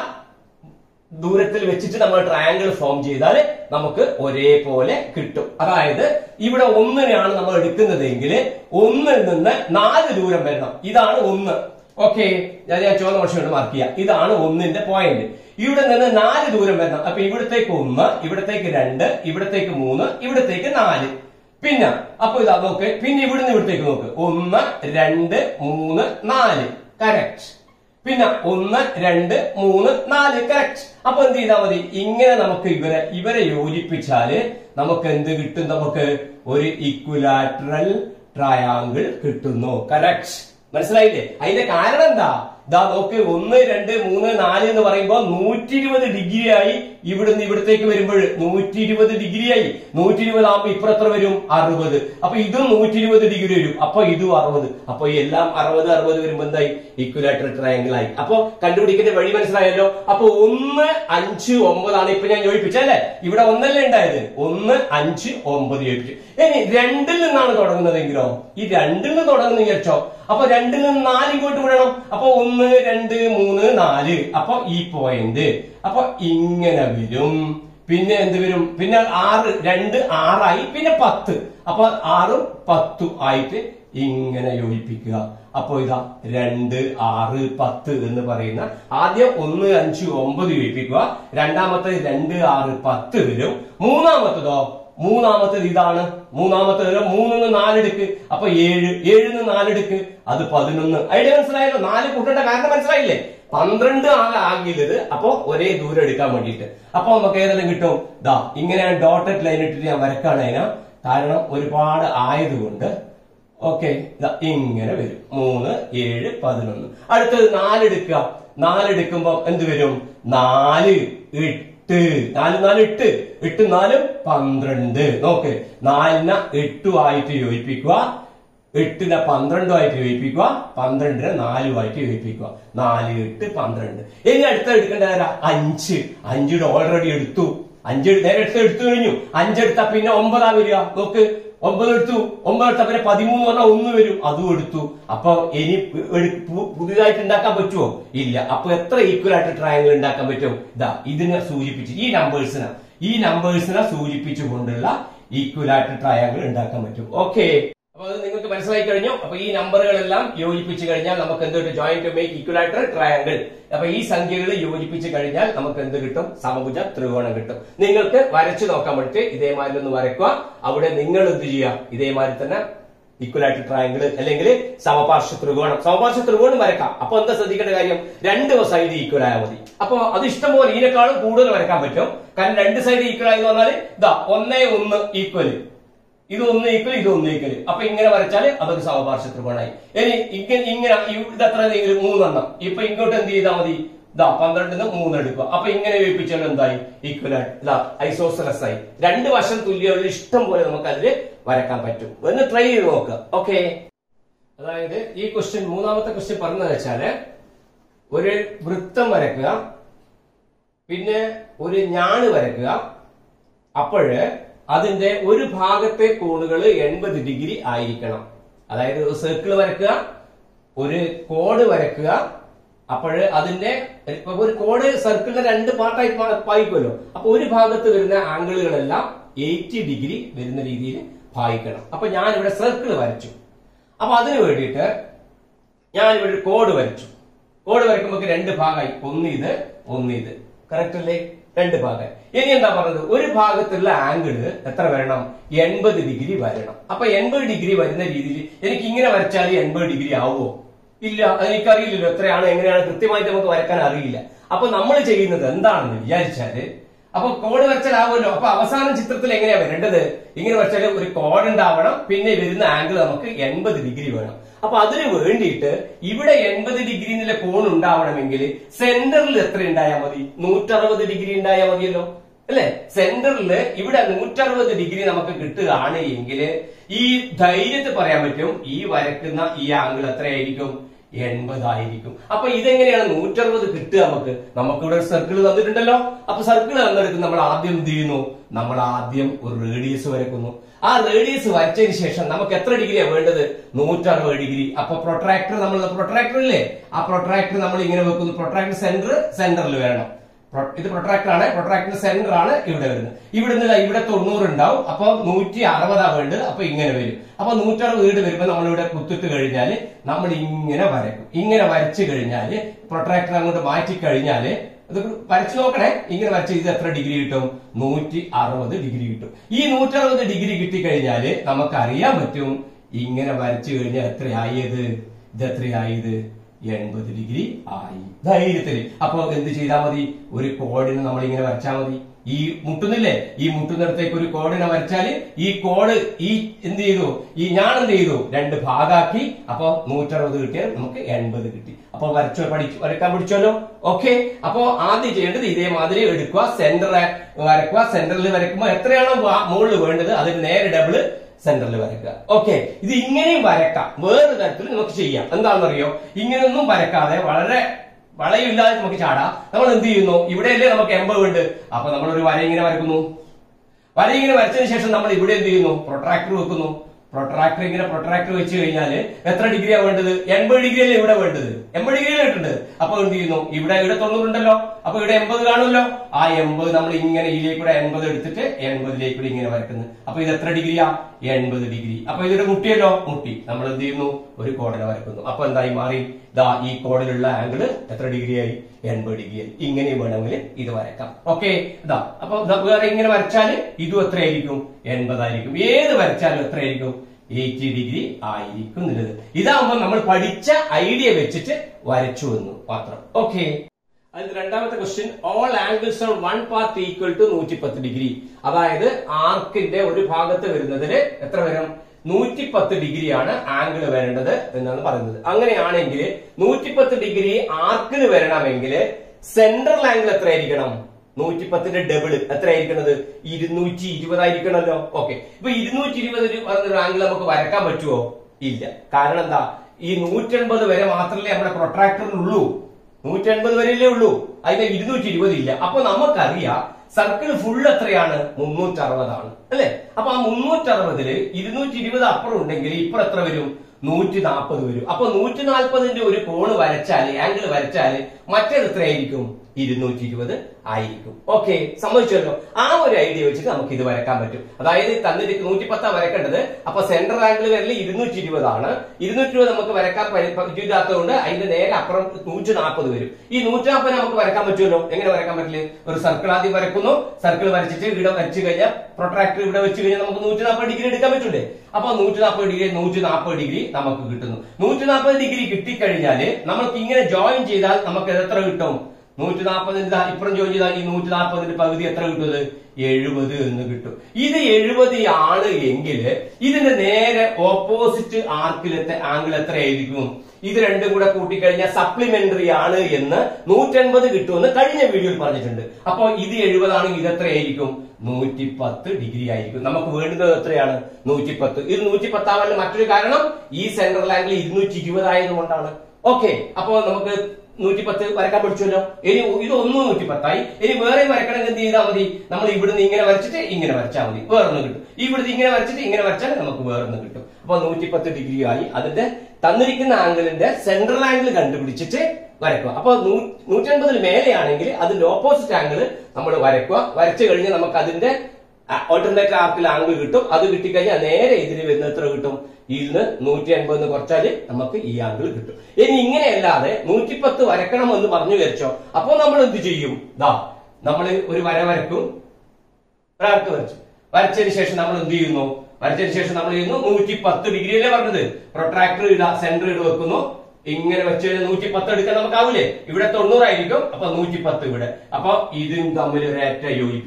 ദൂരത്തിൽ വെച്ചിട്ട് നമ്മൾ ട്രയാങ്കിൾ ഫോം ചെയ്താൽ നമുക്ക് ഒരേപോലെ കിട്ടും അതായത് ഇവിടെ ഒന്നിനെയാണ് നമ്മൾ എടുക്കുന്നതെങ്കിൽ ഒന്നിൽ നിന്ന് നാല് ദൂരം വരണം ഇതാണ് ഒന്ന് ഓക്കെ ഞാൻ ഞാൻ ചുവന്ന വർഷം കൊണ്ട് മാർക്ക് ചെയ്യാം ഇതാണ് ഒന്നിന്റെ പോയിന്റ് ഇവിടെ നിന്ന് നാല് ദൂരം വരണം അപ്പൊ ഇവിടത്തേക്ക് ഒന്ന് ഇവിടത്തേക്ക് രണ്ട് ഇവിടത്തേക്ക് മൂന്ന് ഇവിടത്തേക്ക് നാല് പിന്നെ അപ്പൊ ഇതാ നോക്ക് പിന്നെ ഇവിടുന്ന് ഇവിടത്തേക്ക് നോക്ക് ഒന്ന് രണ്ട് മൂന്ന് നാല് കറക്റ്റ് പിന്നെ ഒന്ന് രണ്ട് മൂന്ന് നാല് കറക്റ്റ് അപ്പൊ എന്ത് ചെയ്താൽ മതി ഇങ്ങനെ നമുക്ക് ഇവരെ ഇവരെ യോജിപ്പിച്ചാല് നമുക്ക് എന്ത് കിട്ടും നമുക്ക് ഒരു ഇക്വലാറ്ററൽ ട്രയാങ്കിൾ കിട്ടുന്നു കറക്റ്റ് മനസ്സിലായില്ലേ അതിന്റെ കാരണം എന്താ ദാ നോക്ക് ഒന്ന് രണ്ട് മൂന്ന് നാല് എന്ന് പറയുമ്പോൾ നൂറ്റി ഇരുപത് ഡിഗ്രി ആയി ഇവിടുന്ന് ഇവിടത്തേക്ക് വരുമ്പോൾ നൂറ്റി ഇരുപത് ഡിഗ്രി ആയി നൂറ്റി ഇരുപത് ആകുമ്പോ ഇപ്പുറം എത്ര വരും അറുപത് അപ്പൊ ഇതും നൂറ്റി ഇരുപത് ഡിഗ്രി വരും അപ്പൊ ഇതും അറുപത് അപ്പൊ എല്ലാം അറുപത് അറുപത് വരുമ്പോ എന്തായി ഇക്വലാറ്റർ ട്രയാങ്കിൾ ആയി അപ്പൊ കണ്ടുപിടിക്കേണ്ട വഴി മനസ്സിലായല്ലോ അപ്പൊ ഒന്ന് അഞ്ച് ഒമ്പതാണ് ഇപ്പൊ ഞാൻ യോജിപ്പിച്ചല്ലേ ഇവിടെ ഒന്നല്ലേ ഉണ്ടായത് ഒന്ന് അഞ്ച് ഒമ്പത് യോജിപ്പിച്ചു ഇനി രണ്ടിൽ നിന്നാണ് തുടങ്ങുന്നതെങ്കിലോ ഈ രണ്ടിൽ നിന്ന് തുടങ്ങുന്ന വിചാരിച്ചോ അപ്പൊ രണ്ടിൽ നിന്ന് നാല് ഇങ്ങോട്ട് വിടണം അപ്പൊ ഒന്ന് രണ്ട് മൂന്ന് നാല് അപ്പൊ ഈ പോയിന്റ് അപ്പൊ ഇങ്ങനെ വരും പിന്നെ എന്ത് വരും പിന്നെ ആറ് രണ്ട് ആറായി പിന്നെ പത്ത് അപ്പൊ ആറും പത്തും ആയിട്ട് ഇങ്ങനെ യോജിപ്പിക്കുക അപ്പൊ ഇതാ രണ്ട് ആറ് പത്ത് എന്ന് പറയുന്ന ആദ്യം ഒന്ന് അഞ്ച് ഒമ്പത് യോജിപ്പിക്കുക രണ്ടാമത്തെ രണ്ട് ആറ് പത്ത് വരും മൂന്നാമത്തതോ മൂന്നാമത്തേത് ഇതാണ് മൂന്നാമത്തേത് മൂന്നിന്ന് നാലെടുക്ക് അപ്പൊ ഏഴ് ഏഴിന്ന് നാലെടുക്ക് അത് പതിനൊന്ന് ഐഡിയ മനസ്സിലായല്ലോ നാല് കൂട്ടേണ്ട കാരണം മനസ്സിലായില്ലേ പന്ത്രണ്ട് ആകെ ആകിയത് അപ്പൊ ഒരേ ദൂരം എടുക്കാൻ വേണ്ടിയിട്ട് അപ്പൊ നമുക്ക് ഏതെല്ലാം കിട്ടും ദാ ഇങ്ങനെ ഡോട്ടഡ് ലൈൻ ഇട്ടിട്ട് ഞാൻ വരക്കാണ് അതിനാ കാരണം ഒരുപാട് ആയതുകൊണ്ട് ഓക്കെ ഇങ്ങനെ വരും മൂന്ന് ഏഴ് പതിനൊന്ന് അടുത്തത് നാലെടുക്കുക നാലെടുക്കുമ്പോ എന്ത് വരും നാല് എട്ട് നാല് നാല് എട്ട് എട്ട് നാലും പന്ത്രണ്ട് നോക്ക് നാലിന എട്ടുമായിട്ട് യോജിപ്പിക്കുക എട്ടിനെ പന്ത്രണ്ടുമായിട്ട് യോജിപ്പിക്കുക പന്ത്രണ്ടിനെ നാലുമായിട്ട് യോജിപ്പിക്കുക നാല് എട്ട് പന്ത്രണ്ട് ഇനി അടുത്ത എടുക്കേണ്ട ആരാ അഞ്ച് അഞ്ചിയുടെ ഓൾറെഡി എടുത്തു അഞ്ച് നേരെ എടുത്ത് എടുത്തു കഴിഞ്ഞു അഞ്ചെടുത്താ പിന്നെ ഒമ്പതാ വരിക നോക്ക് ഒമ്പത് എടുത്തു ഒമ്പത് എടുത്താ പിന്നെ പതിമൂന്ന് പറഞ്ഞാൽ ഒന്ന് വരും അതും എടുത്തു അപ്പൊ ഇനി ഒരു പു- പുതിയതായിട്ട് ഉണ്ടാക്കാൻ പറ്റുമോ ഇല്ല അപ്പൊ എത്ര ഈക്വൽ ആയിട്ട് ട്രയാങ്കിൾ ഉണ്ടാക്കാൻ പറ്റും ഇതാ ഇതിനെ സൂചിപ്പിച്ച് ഈ നമ്പേഴ്സിനെ ഈ നമ്പേഴ്സിനെ സൂചിപ്പിച്ചുകൊണ്ടുള്ള ഈക്വൽ ആയിട്ട് ട്രയാങ്കിൾ ഉണ്ടാക്കാൻ പറ്റും ഓക്കെ അപ്പൊ അത് നിങ്ങൾക്ക് മനസ്സിലായി കഴിഞ്ഞു അപ്പൊ ഈ നമ്പറുകളെല്ലാം യോജിപ്പിച്ച് കഴിഞ്ഞാൽ നമുക്ക് എന്ത് കിട്ടും joint to make equilateral triangle അപ്പൊ ഈ സംഖ്യകൾ യോജിപ്പിച്ച് കഴിഞ്ഞാൽ നമുക്ക് എന്ത് കിട്ടും സമഭുജ ത്രികോണം കിട്ടും നിങ്ങൾക്ക് വരച്ചു നോക്കാൻ വേണ്ടിട്ട് ഇതേമാതിരി ഒന്ന് വരയ്ക്കുക അവിടെ നിങ്ങൾ എന്ത് ചെയ്യുക ഇതേമാതിരി തന്നെ ഇക്വലാറ്റർ ട്രയാങ്കിൾ അല്ലെങ്കിൽ സമപാർശ്വ ത്രികോണം സമപാർശ്വ ത്രികോണം വരക്കാം അപ്പൊ എന്താ ശ്രദ്ധിക്കേണ്ട കാര്യം രണ്ട് സൈഡ് ഈക്വൽ ആയാൽ മതി അപ്പൊ അത് ഇഷ്ടംപോലെ ഇതിനേക്കാളും കൂടുതൽ വരക്കാൻ പറ്റും കാരണം രണ്ട് സൈഡ് ഈക്വൽ ആയി എന്ന് പറഞ്ഞാൽ ഇതാ ഒന്നേ ഒന്ന് ഈക്വൽ ഇത് ഒന്ന് ഈക്വൽ ഇത് ഒന്ന് ഈക്വൽ അപ്പൊ ഇങ്ങനെ വരച്ചാല് അതൊരു സമപാർശ്വ ത്രികോണമായി ഇനി ഇങ്ങനെ ഇങ്ങനെ ഈ- ഇത് എത്ര എങ്കിലും മൂന്നെണ്ണം ഇപ്പൊ ഇങ്ങോട്ട് എന്ത് ചെയ്താൽ മതി ഇതാ പന്ത്രണ്ടിന് മൂന്ന് എടുക്കുക അപ്പൊ ഇങ്ങനെ യോജിപ്പിച്ചാൽ എന്തായി ഈക്വൽ ആയി ഇതാ ഐസോസലസ് ആയി രണ്ട് വശം തുല്യമുള്ള ഇഷ്ടം പോലെ നമുക്ക് അതില് വരക്കാൻ പറ്റും ഒന്ന് ട്രൈ ചെയ്ത് നോക്കുക ഓക്കെ അതായത് ഈ ക്വസ്റ്റ്യൻ മൂന്നാമത്തെ ക്വസ്റ്റ്യൻ പറഞ്ഞതെന്ന് വെച്ചാല് ഒരു വൃത്തം വരക്കുക പിന്നെ ഒരു ഞാണ് വരക്കുക അപ്പോഴ് അതിന്റെ ഒരു ഭാഗത്തെ കോണുകൾ എൺപത് ഡിഗ്രി ആയിരിക്കണം അതായത് ഒരു സർക്കിൾ വരക്കുക ഒരു കോഡ് വരക്കുക അപ്പോഴ് അതിന്റെ ഇപ്പൊ ഒരു കോഡ് സർക്കിളിന്റെ രണ്ട് പാർട്ടായി പായിക്കുമല്ലോ അപ്പൊ ഒരു ഭാഗത്ത് വരുന്ന ആംഗിളുകളെല്ലാം എയ്റ്റി ഡിഗ്രി വരുന്ന രീതിയിൽ ഭാഗിക്കണം അപ്പൊ ഞാൻ ഇവിടെ സർക്കിൾ വരച്ചു അപ്പൊ അതിന് വേണ്ടിയിട്ട് ഞാൻ ഇവിടെ ഒരു കോഡ് വരച്ചു കോഡ് വരയ്ക്കുമ്പോൾ രണ്ട് ഭാഗമായി ഒന്ന് ഇത് ഒന്ന് ഇത് കറക്റ്റ് അല്ലേ രണ്ട് ഭാഗം ഇനി എന്താ പറഞ്ഞത് ഒരു ഭാഗത്തുള്ള ആംഗിള് എത്ര വരണം എൺപത് ഡിഗ്രി വരണം അപ്പൊ എൺപത് ഡിഗ്രി വരുന്ന രീതിയിൽ എനിക്ക് ഇങ്ങനെ വരച്ചാൽ എൺപത് ഡിഗ്രി ആവുമോ ഇല്ല അതെനിക്കറിയില്ലല്ലോ എത്രയാണ് എങ്ങനെയാണ് കൃത്യമായിട്ട് നമുക്ക് വരക്കാൻ അറിയില്ല അപ്പൊ നമ്മൾ ചെയ്യുന്നത് എന്താണെന്ന് വിചാരിച്ചാല് അപ്പൊ കോഡ് വരച്ചാലാവുമല്ലോ അപ്പൊ അവസാന ചിത്രത്തിൽ എങ്ങനെയാ വരേണ്ടത് ഇങ്ങനെ വരച്ചാൽ ഒരു കോഡ് ഉണ്ടാവണം പിന്നെ വരുന്ന ആംഗിൾ നമുക്ക് എൺപത് ഡിഗ്രി വേണം അപ്പൊ അതിന് വേണ്ടിയിട്ട് ഇവിടെ എൺപത് ഡിഗ്രി എന്നുള്ള കോൺ ഉണ്ടാവണമെങ്കിൽ സെന്ററിൽ എത്ര ഉണ്ടായാൽ മതി നൂറ്ററുപത് ഡിഗ്രി ഉണ്ടായാൽ മതിയല്ലോ അല്ലെ സെന്ററിൽ ഇവിടെ നൂറ്ററുപത് ഡിഗ്രി നമുക്ക് കിട്ടുകയാണ് എങ്കിൽ ഈ ധൈര്യത്തിൽ പറയാൻ പറ്റും ഈ വരക്കുന്ന ഈ ആംഗിൾ എത്രയായിരിക്കും എൺപതായിരിക്കും അപ്പൊ ഇതെങ്ങനെയാണ് നൂറ്ററുപത് കിട്ടുക നമുക്ക് നമുക്കിവിടെ ഒരു സർക്കിൾ തന്നിട്ടുണ്ടല്ലോ അപ്പൊ സർക്കിൾ തന്നെടുത്ത് നമ്മൾ ആദ്യം എന്ത് ചെയ്യുന്നു നമ്മൾ ആദ്യം ഒരു റേഡിയസ് വരക്കുന്നു ആ റേഡിയസ് വരച്ചതിന് ശേഷം നമുക്ക് എത്ര ഡിഗ്രിയാണ് വേണ്ടത് നൂറ്ററുപത് ഡിഗ്രി അപ്പൊ പ്രൊട്രാക്ടർ നമ്മൾ പ്രൊട്രാക്ടർ ഇല്ലേ ആ പ്രൊട്രാക്ടർ നമ്മൾ ഇങ്ങനെ വെക്കുന്നു പ്രൊട്രാക്ടർ സെന്റർ സെന്ററിൽ വരണം പ്രൊ- ഇത് പ്രൊട്രാക്ടർ ആണ് പ്രൊട്രാക്ടർ സെന്റർ ആണ് ഇവിടെ വരുന്നത് ഇവിടെ നിന്ന് ഇവിടെ തൊണ്ണൂറ് ഉണ്ടാവും അപ്പൊ നൂറ്റി അറുപതാ വേണ്ടത് അപ്പൊ ഇങ്ങനെ വരും അപ്പൊ നൂറ്ററുപത് വീട് വരുമ്പോ നമ്മൾ ഇവിടെ കുത്തിട്ട് കഴിഞ്ഞാല് നമ്മൾ ഇങ്ങനെ വരക്കും ഇങ്ങനെ വരച്ചു കഴിഞ്ഞാല് പ്രൊട്രാക്ടർ അങ്ങോട്ട് മാറ്റി കഴിഞ്ഞാല് ഇത് വരച്ചു നോക്കണേ ഇങ്ങനെ വരച്ച് ഇത് എത്ര ഡിഗ്രി കിട്ടും നൂറ്റി അറുപത് ഡിഗ്രി കിട്ടും ഈ നൂറ്ററുപത് ഡിഗ്രി കിട്ടിക്കഴിഞ്ഞാല് നമുക്ക് അറിയാൻ പറ്റും ഇങ്ങനെ വരച്ചു കഴിഞ്ഞാൽ എത്രയായത് ഇത് എത്രയായത് എൺപത് ഡിഗ്രി ആയി ധൈര്യത്തിൽ അപ്പൊ എന്ത് ചെയ്താൽ മതി ഒരു കോഡിന് നമ്മൾ ഇങ്ങനെ വരച്ചാൽ മതി ഈ മുട്ടുന്നില്ലേ ഈ മുട്ടുന്നിടത്തേക്ക് ഒരു കോഡിനെ വരച്ചാല് ഈ കോഡ് ഈ എന്ത് ചെയ്തു ഈ ഞാൻ എന്ത് ചെയ്തു രണ്ട് ഭാഗാക്കി അപ്പൊ നൂറ്ററുപത് കിട്ടിയാൽ നമുക്ക് എൺപത് കിട്ടി അപ്പൊ വരച്ചോ പഠിച്ചു വരക്കാൻ പഠിച്ചല്ലോ ഓക്കെ അപ്പൊ ആദ്യം ചെയ്യേണ്ടത് ഇതേമാതിരി എടുക്കുക സെന്റർ വരക്കുക സെന്ററിൽ വരക്കുമ്പോൾ എത്രയാണോ മുകളിൽ വേണ്ടത് അതിന് നേരെ ഡബിള് സെന്ററിൽ വരക്കുക ഓക്കെ ഇത് ഇങ്ങനെയും വരക്കാം വേറൊരു തരത്തിൽ നമുക്ക് ചെയ്യാം എന്താണെന്നറിയോ ഇങ്ങനെയൊന്നും വരക്കാതെ വളരെ വളയില്ലാതെ നമുക്ക് ചാടാം നമ്മൾ എന്ത് ചെയ്യുന്നു ഇവിടെയല്ലേ നമുക്ക് എൺപത് ഉണ്ട് അപ്പൊ നമ്മൾ ഒരു വര ഇങ്ങനെ വരക്കുന്നു വര ഇങ്ങനെ വരച്ചതിന് ശേഷം നമ്മൾ ഇവിടെ എന്ത് ചെയ്യുന്നു പ്രൊട്രാക്ടർ വെക്കുന്നു പ്രൊട്രാക്ടർ ഇങ്ങനെ പ്രൊട്രാക്ടർ വെച്ച് കഴിഞ്ഞാൽ എത്ര ഡിഗ്രിയാണ് വേണ്ടത് എൺപത് ഡിഗ്രി അല്ലേ ഇവിടെ വേണ്ടത് എൺപത് ഡിഗ്രി കിട്ടുന്നത് അപ്പൊ എന്ത് ചെയ്യുന്നു ഇവിടെ ഇവിടെ തൊണ്ണൂറുണ്ടല്ലോ അപ്പൊ ഇവിടെ എൺപത് കാണുമല്ലോ ആ എൺപത് നമ്മൾ ഇങ്ങനെ ഇതിലേക്കൂടെ എൺപത് എടുത്തിട്ട് എൺപതിലേക്കൂടെ ഇങ്ങനെ വരക്കുന്നു അപ്പൊ ഇത് എത്ര ഡിഗ്രിയാ എൺപത് ഡിഗ്രി അപ്പൊ ഇതൊരു മുട്ടിയല്ലോ മുട്ടി നമ്മൾ എന്ത് ചെയ്യുന്നു ഒരു കോഡിനെ വരക്കുന്നു അപ്പൊ എന്തായി മാറി ദാ ഈ കോഡിലുള്ള ആംഗിൾ എത്ര ഡിഗ്രിയായി എൺപത് ഡിഗ്രിയായി ഇങ്ങനെയും വേണമെങ്കിൽ ഇത് വരക്കാം ഓക്കെ ഇതാ അപ്പൊ ദാ വേറെ ഇങ്ങനെ വരച്ചാല് ഇതും എത്രയായിരിക്കും എൺപതായിരിക്കും ഏത് വരച്ചാലും എത്രയായിരിക്കും എയ്റ്റി ഡിഗ്രി ആയിരിക്കും എന്നുള്ളത് ഇതാകുമ്പോൾ നമ്മൾ പഠിച്ച ഐഡിയ വെച്ചിട്ട് വരച്ചു എന്ന് മാത്രം ഓക്കെ അതിൽ രണ്ടാമത്തെ question all angles on one part equal to നൂറ്റിപ്പത്ത് ഡിഗ്രി അതായത് ആർക്കിന്റെ ഒരു ഭാഗത്ത് വരുന്നതിന് എത്ര വരും നൂറ്റിപ്പത്ത് ഡിഗ്രിയാണ് ആംഗിൾ വരേണ്ടത് എന്നാണ് പറയുന്നത് അങ്ങനെയാണെങ്കിൽ നൂറ്റിപ്പത്ത് ഡിഗ്രി ആർക്കിന് വരണമെങ്കിൽ സെൻട്രൽ ആംഗിൾ എത്രയായിരിക്കണം നൂറ്റിപ്പത്തിന്റെ ഡബിൾ എത്രയായിരിക്കണത് ഇരുന്നൂറ്റി ഇരുപതായിരിക്കണമല്ലോ ഓക്കെ ഇപ്പൊ ഇരുന്നൂറ്റി ഇരുപത് പറഞ്ഞൊരു ആംഗിൾ നമുക്ക് വരക്കാൻ പറ്റുമോ ഇല്ല കാരണം എന്താ ഈ നൂറ്റൻപത് വരെ മാത്രമല്ലേ നമ്മുടെ പ്രൊട്രാക്ടറിനുള്ളൂ നൂറ്റൻപത് വരെയല്ലേ ഉള്ളൂ അതിന് ഇരുന്നൂറ്റി ഇരുപത് ഇല്ല അപ്പൊ നമുക്കറിയാം സർക്കിൾ ഫുൾ എത്രയാണ് മുന്നൂറ്റി അറുപതാണ് അല്ലെ അപ്പൊ ആ മുന്നൂറ്റി അറുപതില് ഇരുന്നൂറ്റി ഇരുപത് അപ്പുറം ഉണ്ടെങ്കിൽ ഇപ്പുറം എത്ര വരും നൂറ്റി നാൽപ്പത് വരും അപ്പൊ നൂറ്റി നാൽപ്പതിന്റെ ഒരു കോണ് വരച്ചാല് ആംഗിൾ വരച്ചാല് മറ്റേത് എത്രയായിരിക്കും ഇരുന്നൂറ്റി ഇരുപത് ആയിരിക്കും ഓക്കെ സമ്മതിച്ചല്ലോ ആ ഒരു ഐഡിയ വെച്ചിട്ട് നമുക്ക് ഇത് വരക്കാൻ പറ്റും അതായത് തന്നിട്ട് നൂറ്റി പത്താ വരക്കേണ്ടത് അപ്പൊ സെൻട്രൽ ആംഗിൾ വരല് ഇരുന്നൂറ്റി ഇരുപതാണ് ഇരുന്നൂറ്റി ഇരുപത് നമുക്ക് വരക്കാൻ പറ്റില്ലാത്തതുകൊണ്ട് അതിന്റെ നേരെ അപ്പുറം നൂറ്റി നാൽപ്പത് വരും ഈ നൂറ്റി നാൽപ്പത് നമുക്ക് വരക്കാൻ പറ്റുമല്ലോ എങ്ങനെ വരക്കാൻ പറ്റില്ല ഒരു സർക്കിൾ ആദ്യം വരക്കുന്നു സർക്കിൾ വരച്ചിട്ട് ഇവിടെ വരച്ചു കഴിഞ്ഞാൽ പ്രൊട്രാക്ടർ ഇവിടെ വെച്ച് കഴിഞ്ഞാൽ നമുക്ക് നൂറ്റി നാൽപ്പത് ഡിഗ്രി എടുക്കാൻ പറ്റൂലേ അപ്പൊ നൂറ്റി നാൽപ്പത് ഡിഗ്രി നൂറ്റി നാൽപ്പത് ഡിഗ്രി നമുക്ക് കിട്ടുന്നു നൂറ്റി നാൽപ്പത് ഡിഗ്രി കിട്ടിക്കഴിഞ്ഞാല് നമുക്ക് ഇങ്ങനെ ജോയിൻ ചെയ്താൽ നമുക്ക് എത്ര കിട്ടും നൂറ്റി നാൽപ്പതിന്റെ ഇപ്പുറം ജോയിൻ ചെയ്താൽ ഈ നൂറ്റി നാൽപ്പതിന്റെ പകുതി എത്ര കിട്ടുന്നത് എഴുപത് എന്ന് കിട്ടും ഇത് എഴുപത് ആണ് എങ്കിൽ ഇതിന്റെ നേരെ ഓപ്പോസിറ്റ് ആർക്കിലത്തെ ആംഗിൾ എത്രയായിരിക്കും ഇത് രണ്ടും കൂടെ കൂട്ടിക്കഴിഞ്ഞാൽ സപ്ലിമെന്ററി ആണ് എന്ന് നൂറ്റൻപത് കിട്ടുമെന്ന് കഴിഞ്ഞ വീഡിയോയിൽ പറഞ്ഞിട്ടുണ്ട് അപ്പൊ ഇത് എഴുപതാണെങ്കിൽ ഇത് എത്രയായിരിക്കും നൂറ്റി പത്ത് ഡിഗ്രി ആയിരിക്കും നമുക്ക് വേണ്ടുന്നത് എത്രയാണ് നൂറ്റി പത്ത് ഇത് നൂറ്റി പത്താവാനുള്ള മറ്റൊരു കാരണം ഈ സെൻട്രൽ ആംഗിൾ ഇരുന്നൂറ്റി ഇരുപത് ആയതുകൊണ്ടാണ് ഓക്കെ അപ്പോ നമുക്ക് നൂറ്റി പത്ത് വരക്കാൻ പഠിച്ചല്ലോ ഇനി ഇത് ഒന്നും നൂറ്റി പത്തായി ഇനി വേറെ വരക്കണമെങ്കിൽ എന്ത് ചെയ്താൽ മതി നമ്മൾ ഇവിടുന്ന് ഇങ്ങനെ വരച്ചിട്ട് ഇങ്ങനെ വരച്ചാൽ മതി വേറൊന്നും കിട്ടും ഇവിടുന്ന് ഇങ്ങനെ വരച്ചിട്ട് ഇങ്ങനെ വരച്ചാൽ നമുക്ക് വേറൊന്നും കിട്ടും അപ്പൊ നൂറ്റിപ്പത്ത് ഡിഗ്രി ആയി അതിന്റെ തന്നിരിക്കുന്ന ആംഗിളിന്റെ സെൻട്രൽ ആംഗിൾ കണ്ടുപിടിച്ചിട്ട് വരക്കുക അപ്പൊ നൂറ്റി അൻപതിന് മേലെയാണെങ്കിൽ അതിന്റെ ഓപ്പോസിറ്റ് ആംഗിൾ നമ്മൾ വരക്കുക വരച്ചു കഴിഞ്ഞാൽ നമുക്ക് അതിന്റെ ഓൾട്ടർനേറ്റ് ആർക്കിൽ ആംഗിൾ കിട്ടും അത് കിട്ടിക്കഴിഞ്ഞാൽ നേരെ ഇതിന് വരുന്ന എത്ര കിട്ടും ഇതിന് നൂറ്റി അൻപത് കുറച്ചാല് നമുക്ക് ഈ ആംഗിൾ കിട്ടും ഇനി ഇങ്ങനെയല്ലാതെ നൂറ്റിപ്പത്ത് വരക്കണം എന്ന് പറഞ്ഞു വിചാരിച്ചോ അപ്പൊ നമ്മൾ എന്ത് ചെയ്യും ദാ നമ്മൾ ഒരു വര വരക്കും ഒരാൾക്ക് വരച്ചു വരച്ചതിന് ശേഷം നമ്മൾ എന്ത് ചെയ്യുന്നു വരച്ചതിന് ശേഷം നമ്മൾ ചെയ്യുന്നു നൂറ്റി പത്ത് ഡിഗ്രി അല്ലേ പറഞ്ഞത് പ്രൊട്രാക്ടർ ഇതാ സെന്റർ ഇട് വെക്കുന്നു ഇങ്ങനെ വെച്ച് കഴിഞ്ഞാൽ നൂറ്റി പത്ത് എടുക്കാൻ നമുക്കാവൂലേ ഇവിടെ തൊണ്ണൂറായിരിക്കും അപ്പൊ നൂറ്റി പത്ത് ഇവിടെ അപ്പൊ ഇതും തമ്മിൽ ഒരേറ്റ യോജിപ്പിക്കല്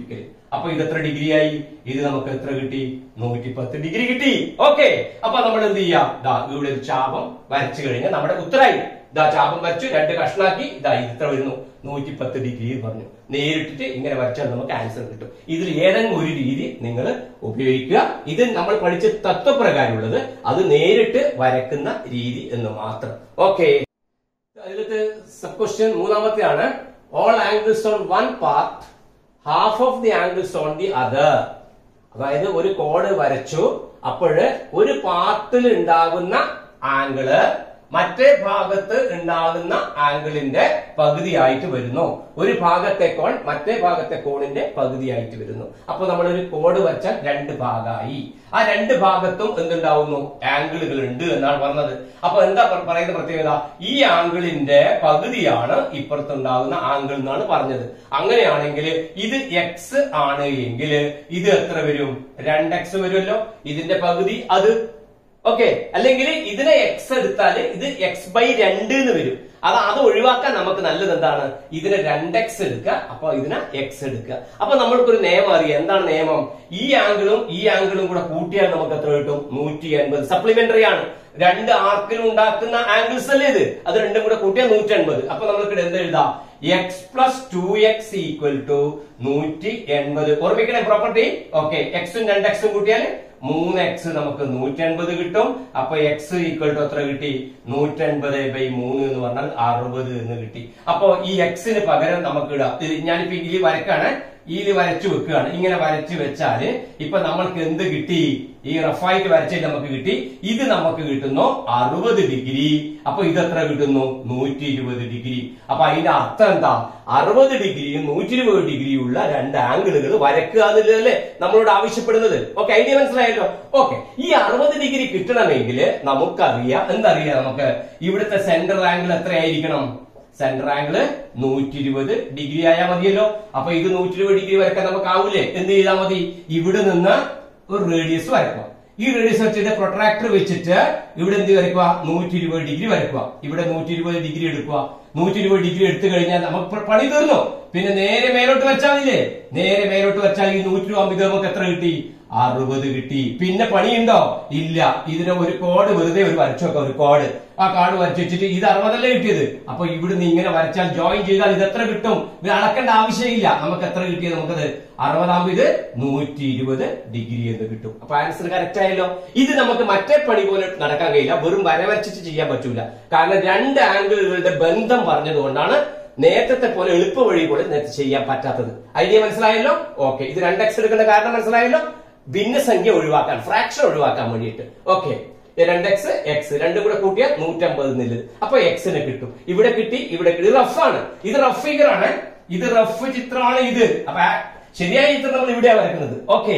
അപ്പൊ ഇത് എത്ര ഡിഗ്രി ആയി ഇത് നമുക്ക് എത്ര കിട്ടി നൂറ്റി പത്ത് ഡിഗ്രി കിട്ടി ഓക്കെ അപ്പൊ നമ്മൾ എന്ത് ചെയ്യാം ദാ ഇവിടെ ഒരു ചാപം വരച്ചു കഴിഞ്ഞാൽ നമ്മുടെ ഉത്തരായി ഇതാ ചാപം വരച്ചു രണ്ട് കഷ്ണാക്കി ഇതാ ഇത് ഇത്ര വരുന്നു നൂറ്റി പത്ത് ഡിഗ്രി എന്ന് പറഞ്ഞു നേരിട്ടിട്ട് ഇങ്ങനെ വരച്ചാൽ നമുക്ക് ആൻസർ കിട്ടും ഇതിൽ ഏതെങ്കിലും ഒരു രീതി നിങ്ങൾ ഉപയോഗിക്കുക ഇത് നമ്മൾ പഠിച്ച തത്വപ്രകാരമുള്ളത് അത് നേരിട്ട് വരക്കുന്ന രീതി എന്ന് മാത്രം ഓക്കെ അതിലത്തെ സബ് ക്വസ്റ്റ്യൻ മൂന്നാമത്തെയാണ് all angles on one part half of the angles on the other അതായത് ഒരു കോഡ് വരച്ചു അപ്പോഴ് ഒരു പാർട്ടിൽ ഉണ്ടാകുന്ന ആംഗിള് മറ്റേ ഭാഗത്ത് ഉണ്ടാകുന്ന ആംഗിളിന്റെ പകുതിയായിട്ട് വരുന്നു ഒരു ഭാഗത്തെ കോൺ മറ്റേ ഭാഗത്തെ കോണിന്റെ പകുതിയായിട്ട് വരുന്നു അപ്പൊ നമ്മൾ ഒരു കോഡ് വരച്ചാൽ രണ്ട് ഭാഗമായി ആ രണ്ട് ഭാഗത്തും എന്തുണ്ടാവുന്നു ആംഗിളുകൾ ഉണ്ട് എന്നാണ് പറഞ്ഞത് അപ്പൊ എന്താ പ- പറയുന്ന പ്രത്യേകത ഈ ആംഗിളിന്റെ പകുതിയാണ് ഇപ്പുറത്തുണ്ടാകുന്ന ആംഗിൾ എന്നാണ് പറഞ്ഞത് അങ്ങനെയാണെങ്കിൽ ഇത് എക്സ് ആണ് എങ്കിൽ ഇത് എത്ര വരും രണ്ട് എക്സ് വരുമല്ലോ ഇതിന്റെ പകുതി അത് ഓക്കെ അല്ലെങ്കിൽ ഇതിനെ എക്സ് എടുത്താല് ഇത് എക്സ് ബൈ രണ്ട് എന്ന് വരും അത് അത് ഒഴിവാക്കാൻ നമുക്ക് നല്ലത് എന്താണ് ഇതിനെ രണ്ട് എക്സ് എടുക്കുക അപ്പൊ ഇതിനെ എക്സ് എടുക്കുക അപ്പൊ നമ്മൾക്കൊരു നിയമം അറിയാം എന്താണ് നിയമം ഈ ആംഗിളും ഈ ആംഗിളും കൂടെ കൂട്ടിയാൽ നമുക്ക് എത്ര കിട്ടും നൂറ്റി എൺപത് സപ്ലിമെന്ററി ആണ് രണ്ട് ആർക്കിലും ഉണ്ടാക്കുന്ന ആംഗിൾസ് അല്ലേ ഇത് അത് രണ്ടും കൂടെ കൂട്ടിയാൽ നൂറ്റി എൺപത് അപ്പൊ നമ്മൾക്ക് എന്ത് എഴുതാം x plus two x equal to നൂറ്റി എൺപത് ഓർമ്മിക്കണേ പ്രോപ്പർട്ടി ഓക്കെ എക്സും രണ്ട് എക്സും കൂട്ടിയാൽ മൂന്ന് എക്സ് നമുക്ക് നൂറ്റി എൺപത് കിട്ടും അപ്പൊ എക്സ് ഈക്വൽ ടു എത്ര കിട്ടി നൂറ്റി എൺപത് ബൈ മൂന്ന് എന്ന് പറഞ്ഞാൽ അറുപത് എന്ന് കിട്ടി അപ്പൊ ഈ എക്സിന് പകരം നമുക്ക് ഇടാം ഇത് ഞാനിപ്പോ ഇതിൽ വരക്കാണ് ഇതിൽ വരച്ചു വെക്കുകയാണ് ഇങ്ങനെ വരച്ചു വെച്ചാല് ഇപ്പൊ നമ്മൾക്ക് എന്ത് കിട്ടി ഈ റഫായിട്ട് വരച്ചത് നമുക്ക് കിട്ടി ഇത് നമുക്ക് കിട്ടുന്നു അറുപത് ഡിഗ്രി അപ്പൊ ഇത് എത്ര കിട്ടുന്നു നൂറ്റി ഇരുപത് ഡിഗ്രി അപ്പൊ അതിന്റെ അർത്ഥം എന്താ അറുപത് ഡിഗ്രിയും നൂറ്റി ഇരുപത് ഡിഗ്രിയും ഉള്ള രണ്ട് ആംഗിളുകൾ വരക്കുക എന്നുള്ളതല്ലേ നമ്മളോട് ആവശ്യപ്പെടുന്നത് ഓക്കെ ഐഡിയ മനസ്സിലായല്ലോ ഓക്കെ ഈ അറുപത് ഡിഗ്രി കിട്ടണമെങ്കിൽ നമുക്കറിയാം എന്തറിയാം നമുക്ക് ഇവിടുത്തെ സെന്റർ ആംഗിൾ എത്രയായിരിക്കണം സെന്റർ ആംഗിള് നൂറ്റി ഇരുപത് ഡിഗ്രി ആയാൽ മതിയല്ലോ അപ്പൊ ഇത് നൂറ്റി ഇരുപത് ഡിഗ്രി വരയ്ക്കാൻ നമുക്ക് ആവൂലേ എന്ത് ചെയ്താൽ മതി ഇവിടെ നിന്ന് ഒരു റേഡിയസ് വരക്കുക ഈ റേഡിയസ് വെച്ചിട്ട് പ്രൊട്രാക്ടർ വെച്ചിട്ട് ഇവിടെ എന്ത് വരയ്ക്കുക നൂറ്റി ഇരുപത് ഡിഗ്രി വരയ്ക്കുക ഇവിടെ നൂറ്റി ഇരുപത് ഡിഗ്രി എടുക്കുക നൂറ്റി ഇരുപത് ഡിഗ്രി എടുത്തു കഴിഞ്ഞാൽ നമുക്ക് പ- പണി തീർന്നു പിന്നെ നേരെ മേലോട്ട് വെച്ചാൽ മതിയില്ലേ നേരെ മേലോട്ട് വെച്ചാൽ ഈ നൂറ്റി രൂപ ഇത് നമുക്ക് എത്ര കിട്ടി അറുപത് കിട്ടി പിന്നെ പണിയുണ്ടോ ഇല്ല ഇതിന് ഒരു കോഡ് വെറുതെ ഒരു വരച്ചു വെക്കാം ഒരു കോഡ് ആ കാർഡ് വരച്ചു വെച്ചിട്ട് ഇത് അറുപതല്ലേ കിട്ടിയത് അപ്പൊ ഇവിടുന്ന് ഇങ്ങനെ വരച്ചാൽ ജോയിൻ ചെയ്താൽ ഇത് എത്ര കിട്ടും ഇത് അളക്കേണ്ട ആവശ്യമില്ല നമുക്ക് എത്ര കിട്ടിയത് നമുക്കത് അറുപതാകുമ്പോ ഇത് നൂറ്റി ഇരുപത് ഡിഗ്രി എന്ന് കിട്ടും അപ്പൊ ആൻസർ കറക്റ്റ് ആയല്ലോ ഇത് നമുക്ക് മറ്റേ പണി പോലെ നടക്കാൻ കഴിയില്ല വെറും വര വരച്ചിട്ട് ചെയ്യാൻ പറ്റൂല കാരണം രണ്ട് ആംഗിളുകളുടെ ബന്ധം പറഞ്ഞതുകൊണ്ടാണ് നേരത്തെ പോലെ എളുപ്പ വഴി പോലെ നേരത്തെ ചെയ്യാൻ പറ്റാത്തത് ഐഡിയ മനസ്സിലായല്ലോ ഓക്കെ ഇത് രണ്ട് എക്സ് എടുക്കേണ്ട കാരണം മനസ്സിലായല്ലോ ഭിന്നസംഖ്യ ഒഴിവാക്കാൻ ഫ്രാക്ഷൻ ഒഴിവാക്കാൻ വേണ്ടിയിട്ട് ഓക്കെ രണ്ട് എക്സ് എക്സ് രണ്ടും കൂടെ കൂട്ടിയാൽ നൂറ്റമ്പത് എന്നുള്ളത് അപ്പൊ എക്സിന് കിട്ടും ഇവിടെ കിട്ടി ഇവിടെ കിട്ടി ഇത് റഫാണ് ഇത് റഫ് ഫിഗർ ആണ് ഇത് റഫ് ചിത്രമാണ് ഇത് അപ്പൊ ആ ശരിയായ ചിത്രം നമ്മൾ ഇവിടെയാണ് വരക്കുന്നത് ഓക്കെ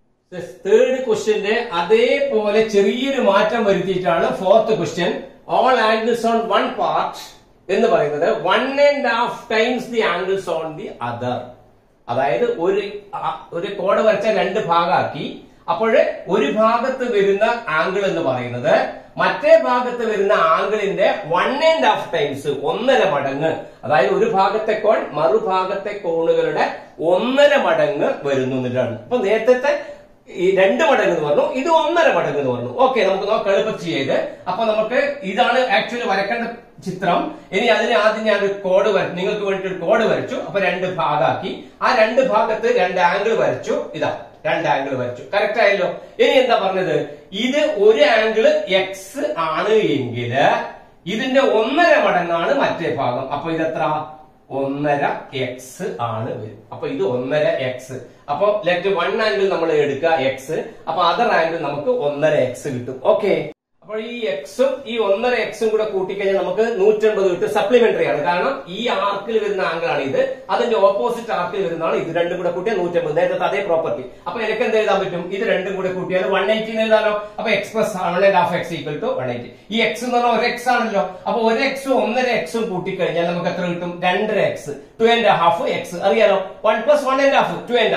തേർഡ് ക്വസ്റ്റ്യന്റെ അതേപോലെ ചെറിയൊരു മാറ്റം വരുത്തിയിട്ടാണ് fourth question all angles on one part എന്ന് പറയുന്നത് one and half times the angles on the other അതായത് ഒരു ആ- ഒരു കോഡ് വരച്ച രണ്ട് ഭാഗമാക്കി അപ്പോഴ് ഒരു ഭാഗത്ത് വരുന്ന ആംഗിൾ എന്ന് പറയുന്നത് മറ്റേ ഭാഗത്ത് വരുന്ന ആംഗിളിന്റെ വൺ ആൻഡ് ഹാഫ് ടൈംസ് ഒന്നര മടങ്ങ് അതായത് ഒരു ഭാഗത്തെ കോൺ മറുഭാഗത്തെ കോണുകളുടെ ഒന്നര മടങ്ങ് വരുന്നു എന്നുള്ളതാണ് അപ്പൊ നേരത്തെ ഈ രണ്ട് മടങ്ങ് എന്ന് പറഞ്ഞു ഇത് ഒന്നര മടങ്ങ് എന്ന് പറഞ്ഞു ഓക്കെ നമുക്ക് നോക്കാം എളുപ്പത്തിൽ ചെയ്ത് അപ്പൊ നമുക്ക് ഇതാണ് ആക്ച്വലി വരക്കേണ്ട ചിത്രം ഇനി അതിന് ആദ്യം ഞാൻ ഒരു കോഡ് വരച്ചു നിങ്ങൾക്ക് വേണ്ടി ഒരു കോഡ് വരച്ചു അപ്പൊ രണ്ട് ഭാഗമാക്കി ആ രണ്ട് ഭാഗത്ത് രണ്ട് ആംഗിൾ വരച്ചു ഇതാ രണ്ട് ആംഗിൾ വരച്ചു കറക്റ്റ് ആയല്ലോ ഇനി എന്താ പറഞ്ഞത് ഇത് ഒരു ആംഗിൾ എക്സ് ആണ് എങ്കിൽ ഇതിന്റെ ഒന്നര മടങ്ങാണ് മറ്റേ ഭാഗം അപ്പൊ ഇതെത്ര ഒന്നര എക്സ് ആണ് വരും അപ്പൊ ഇത് ഒന്നര എക്സ് അപ്പൊ ലെറ്റ് വൺ ആംഗിൾ നമ്മൾ എടുക്കുക എക്സ് അപ്പൊ അതർ ആംഗിൾ നമുക്ക് ഒന്നര എക്സ് കിട്ടും ഓക്കെ അപ്പോൾ ഈ എക്സും ഈ ഒന്നര എക്സും കൂടെ കൂട്ടിക്കഴിഞ്ഞാൽ നമുക്ക് നൂറ്റൻപത് കിട്ടും സപ്ലിമെന്ററി ആണ് കാരണം ഈ ആർക്കിൽ വരുന്ന ആംഗിൾ ആണ് ഇത് അതിന്റെ ഓപ്പോസിറ്റ് ആർക്കിൽ വരുന്നതാണ് ഇത് രണ്ടും കൂടെ കൂട്ടിയാൽ നൂറ്റമ്പത് നേരത്തെ അതേ പ്രോപ്പർട്ടി അപ്പൊ എനിക്ക് എന്ത് എഴുതാൻ പറ്റും ഇത് രണ്ടും കൂടെ കൂട്ടിയാൽ വൺ എയ്റ്റി എഴുതാലോ അപ്പൊ x plus one and half x equal to one eighty ഈ എക്സ് എന്ന് പറഞ്ഞാൽ ഒരു എക്സ് ആണല്ലോ അപ്പൊ ഒരു എക്സും ഒന്നര എക്സും കൂട്ടിക്കഴിഞ്ഞാൽ നമുക്ക് എത്ര കിട്ടും രണ്ടര x two and half x അറിയാലോ one plus one and half two and half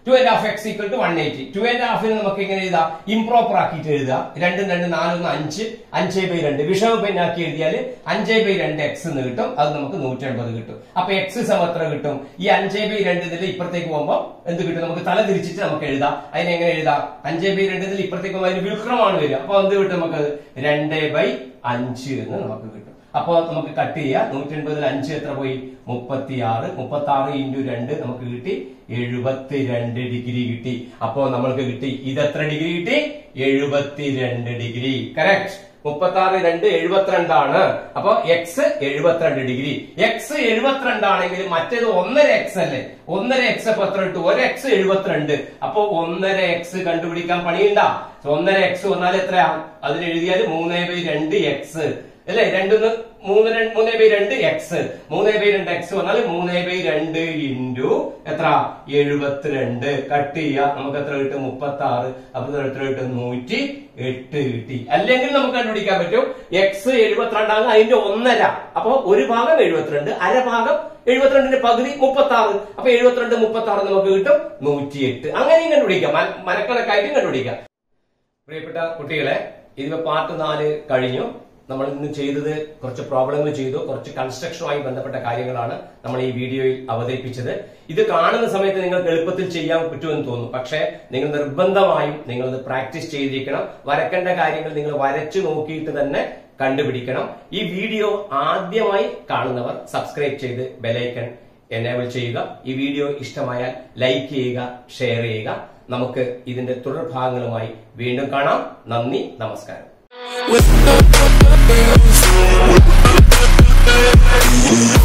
two and half x equal to one eighty two and ഹാഫിന് നമുക്ക് ഇങ്ങനെ എഴുതാം ഇംപ്രോപ്പർ ആക്കിയിട്ട് എഴുതുക രണ്ടും രണ്ട് നാലൊന്ന് അഞ്ച് അഞ്ച് ബൈ രണ്ട് വിഷമ പെന്നാക്കി എഴുതിയാൽ അഞ്ച് ബൈ രണ്ട് എക്സ് എന്ന് കിട്ടും അത് നമുക്ക് നൂറ്റൻപത് കിട്ടും അപ്പൊ എക്സ് സമത്ര കിട്ടും ഈ അഞ്ച് ബൈ രണ്ട് ഇതിൽ ഇപ്പുറത്തേക്ക് പോകുമ്പോൾ എന്ത് കിട്ടും നമുക്ക് തല തിരിച്ചിട്ട് നമുക്ക് എഴുതാം അതിനെ എങ്ങനെ എഴുതാം അഞ്ച് ബൈ രണ്ട് ഇതിൽ ഇപ്പുറത്തേക്ക് പോകുമ്പോൾ അതിന് വിൽക്രമാണ് വരിക അപ്പൊ എന്ത് കിട്ടും നമുക്ക് രണ്ട് ബൈ അഞ്ച് എന്ന് നമുക്ക് കിട്ടും അപ്പോ നമുക്ക് കട്ട് ചെയ്യാം നൂറ്റി എൺപതിൽ അഞ്ച് എത്ര പോയി മുപ്പത്തി ആറ് മുപ്പത്തി ആറ് ഇൻറ്റു രണ്ട് നമുക്ക് കിട്ടി എഴുപത്തിരണ്ട് ഡിഗ്രി കിട്ടി അപ്പോ നമ്മൾക്ക് കിട്ടി ഇത് എത്ര ഡിഗ്രി കിട്ടി എഴുപത്തിരണ്ട് ഡിഗ്രി കറക്റ്റ് മുപ്പത്തി ആറ് രണ്ട് എഴുപത്തിരണ്ടാണ് അപ്പൊ എക്സ് എഴുപത്തിരണ്ട് ഡിഗ്രി എക്സ് എഴുപത്തിരണ്ടാണെങ്കിൽ മറ്റേത് ഒന്നര എക്സ് അല്ലേ ഒന്നര എക്സ് അപ്പൊ എത്ര കിട്ടും ഒരു എക്സ് എഴുപത്തിരണ്ട് അപ്പൊ ഒന്നര എക്സ് കണ്ടുപിടിക്കാൻ പണിയുണ്ടാ ഒന്നര എക്സ് വന്നാൽ എത്രയാ അതിന് എഴുതിയാൽ മൂന്നേ ബൈ രണ്ട് എക്സ് അല്ലേ രണ്ടൊന്ന് മൂന്ന് രണ്ട് മൂന്നേ ബൈ രണ്ട് എക്സ് മൂന്നേ ബൈ രണ്ട് എക്സ് വന്നാൽ മൂന്നേ ബൈ രണ്ട് ഇൻറ്റു എത്ര എഴുപത്തിരണ്ട് കട്ട് ചെയ്യുക നമുക്ക് എത്ര കിട്ടും മുപ്പത്തി ആറ് അപ്പൊ ഇത് എത്ര കിട്ടും നൂറ്റി എട്ട് കിട്ടി അല്ലെങ്കിൽ നമുക്ക് കണ്ടുപിടിക്കാൻ പറ്റും എക്സ് എഴുപത്തിരണ്ടാണ് അതിന്റെ ഒന്നര അപ്പൊ ഒരു ഭാഗം എഴുപത്തിരണ്ട് അര ഭാഗം എഴുപത്തിരണ്ടിന്റെ പകുതി മുപ്പത്തി ആറ് അപ്പൊ എഴുപത്തിരണ്ട് മുപ്പത്തി ആറ് നമുക്ക് കിട്ടും നൂറ്റിയെട്ട് അങ്ങനെയും കണ്ടുപിടിക്കാം മന- മനക്കണക്കായിട്ടും കണ്ടുപിടിക്കാം പ്രിയപ്പെട്ട കുട്ടികളെ ഇതിപ്പോ പാർട്ട് നാല് കഴിഞ്ഞു നമ്മൾ ഇന്ന് ചെയ്തത് കുറച്ച് പ്രോബ്ലങ്ങൾ ചെയ്തു കുറച്ച് കൺസ്ട്രക്ഷനുമായി ബന്ധപ്പെട്ട കാര്യങ്ങളാണ് നമ്മൾ ഈ വീഡിയോയിൽ അവതരിപ്പിച്ചത് ഇത് കാണുന്ന സമയത്ത് നിങ്ങൾക്ക് എളുപ്പത്തിൽ ചെയ്യാൻ പറ്റുമെന്ന് തോന്നും പക്ഷേ നിങ്ങൾ നിർബന്ധമായും നിങ്ങൾ ഇത് പ്രാക്ടീസ് ചെയ്തിരിക്കണം വരക്കേണ്ട കാര്യങ്ങൾ നിങ്ങൾ വരച്ചു നോക്കിയിട്ട് തന്നെ കണ്ടുപിടിക്കണം ഈ വീഡിയോ ആദ്യമായി കാണുന്നവർ സബ്സ്ക്രൈബ് ചെയ്ത് ബെലൈക്കൺ എനേബിൾ ചെയ്യുക ഈ വീഡിയോ ഇഷ്ടമായാൽ ലൈക്ക് ചെയ്യുക ഷെയർ ചെയ്യുക നമുക്ക് ഇതിന്റെ തുടർഭാഗങ്ങളുമായി വീണ്ടും കാണാം നന്ദി നമസ്കാരം with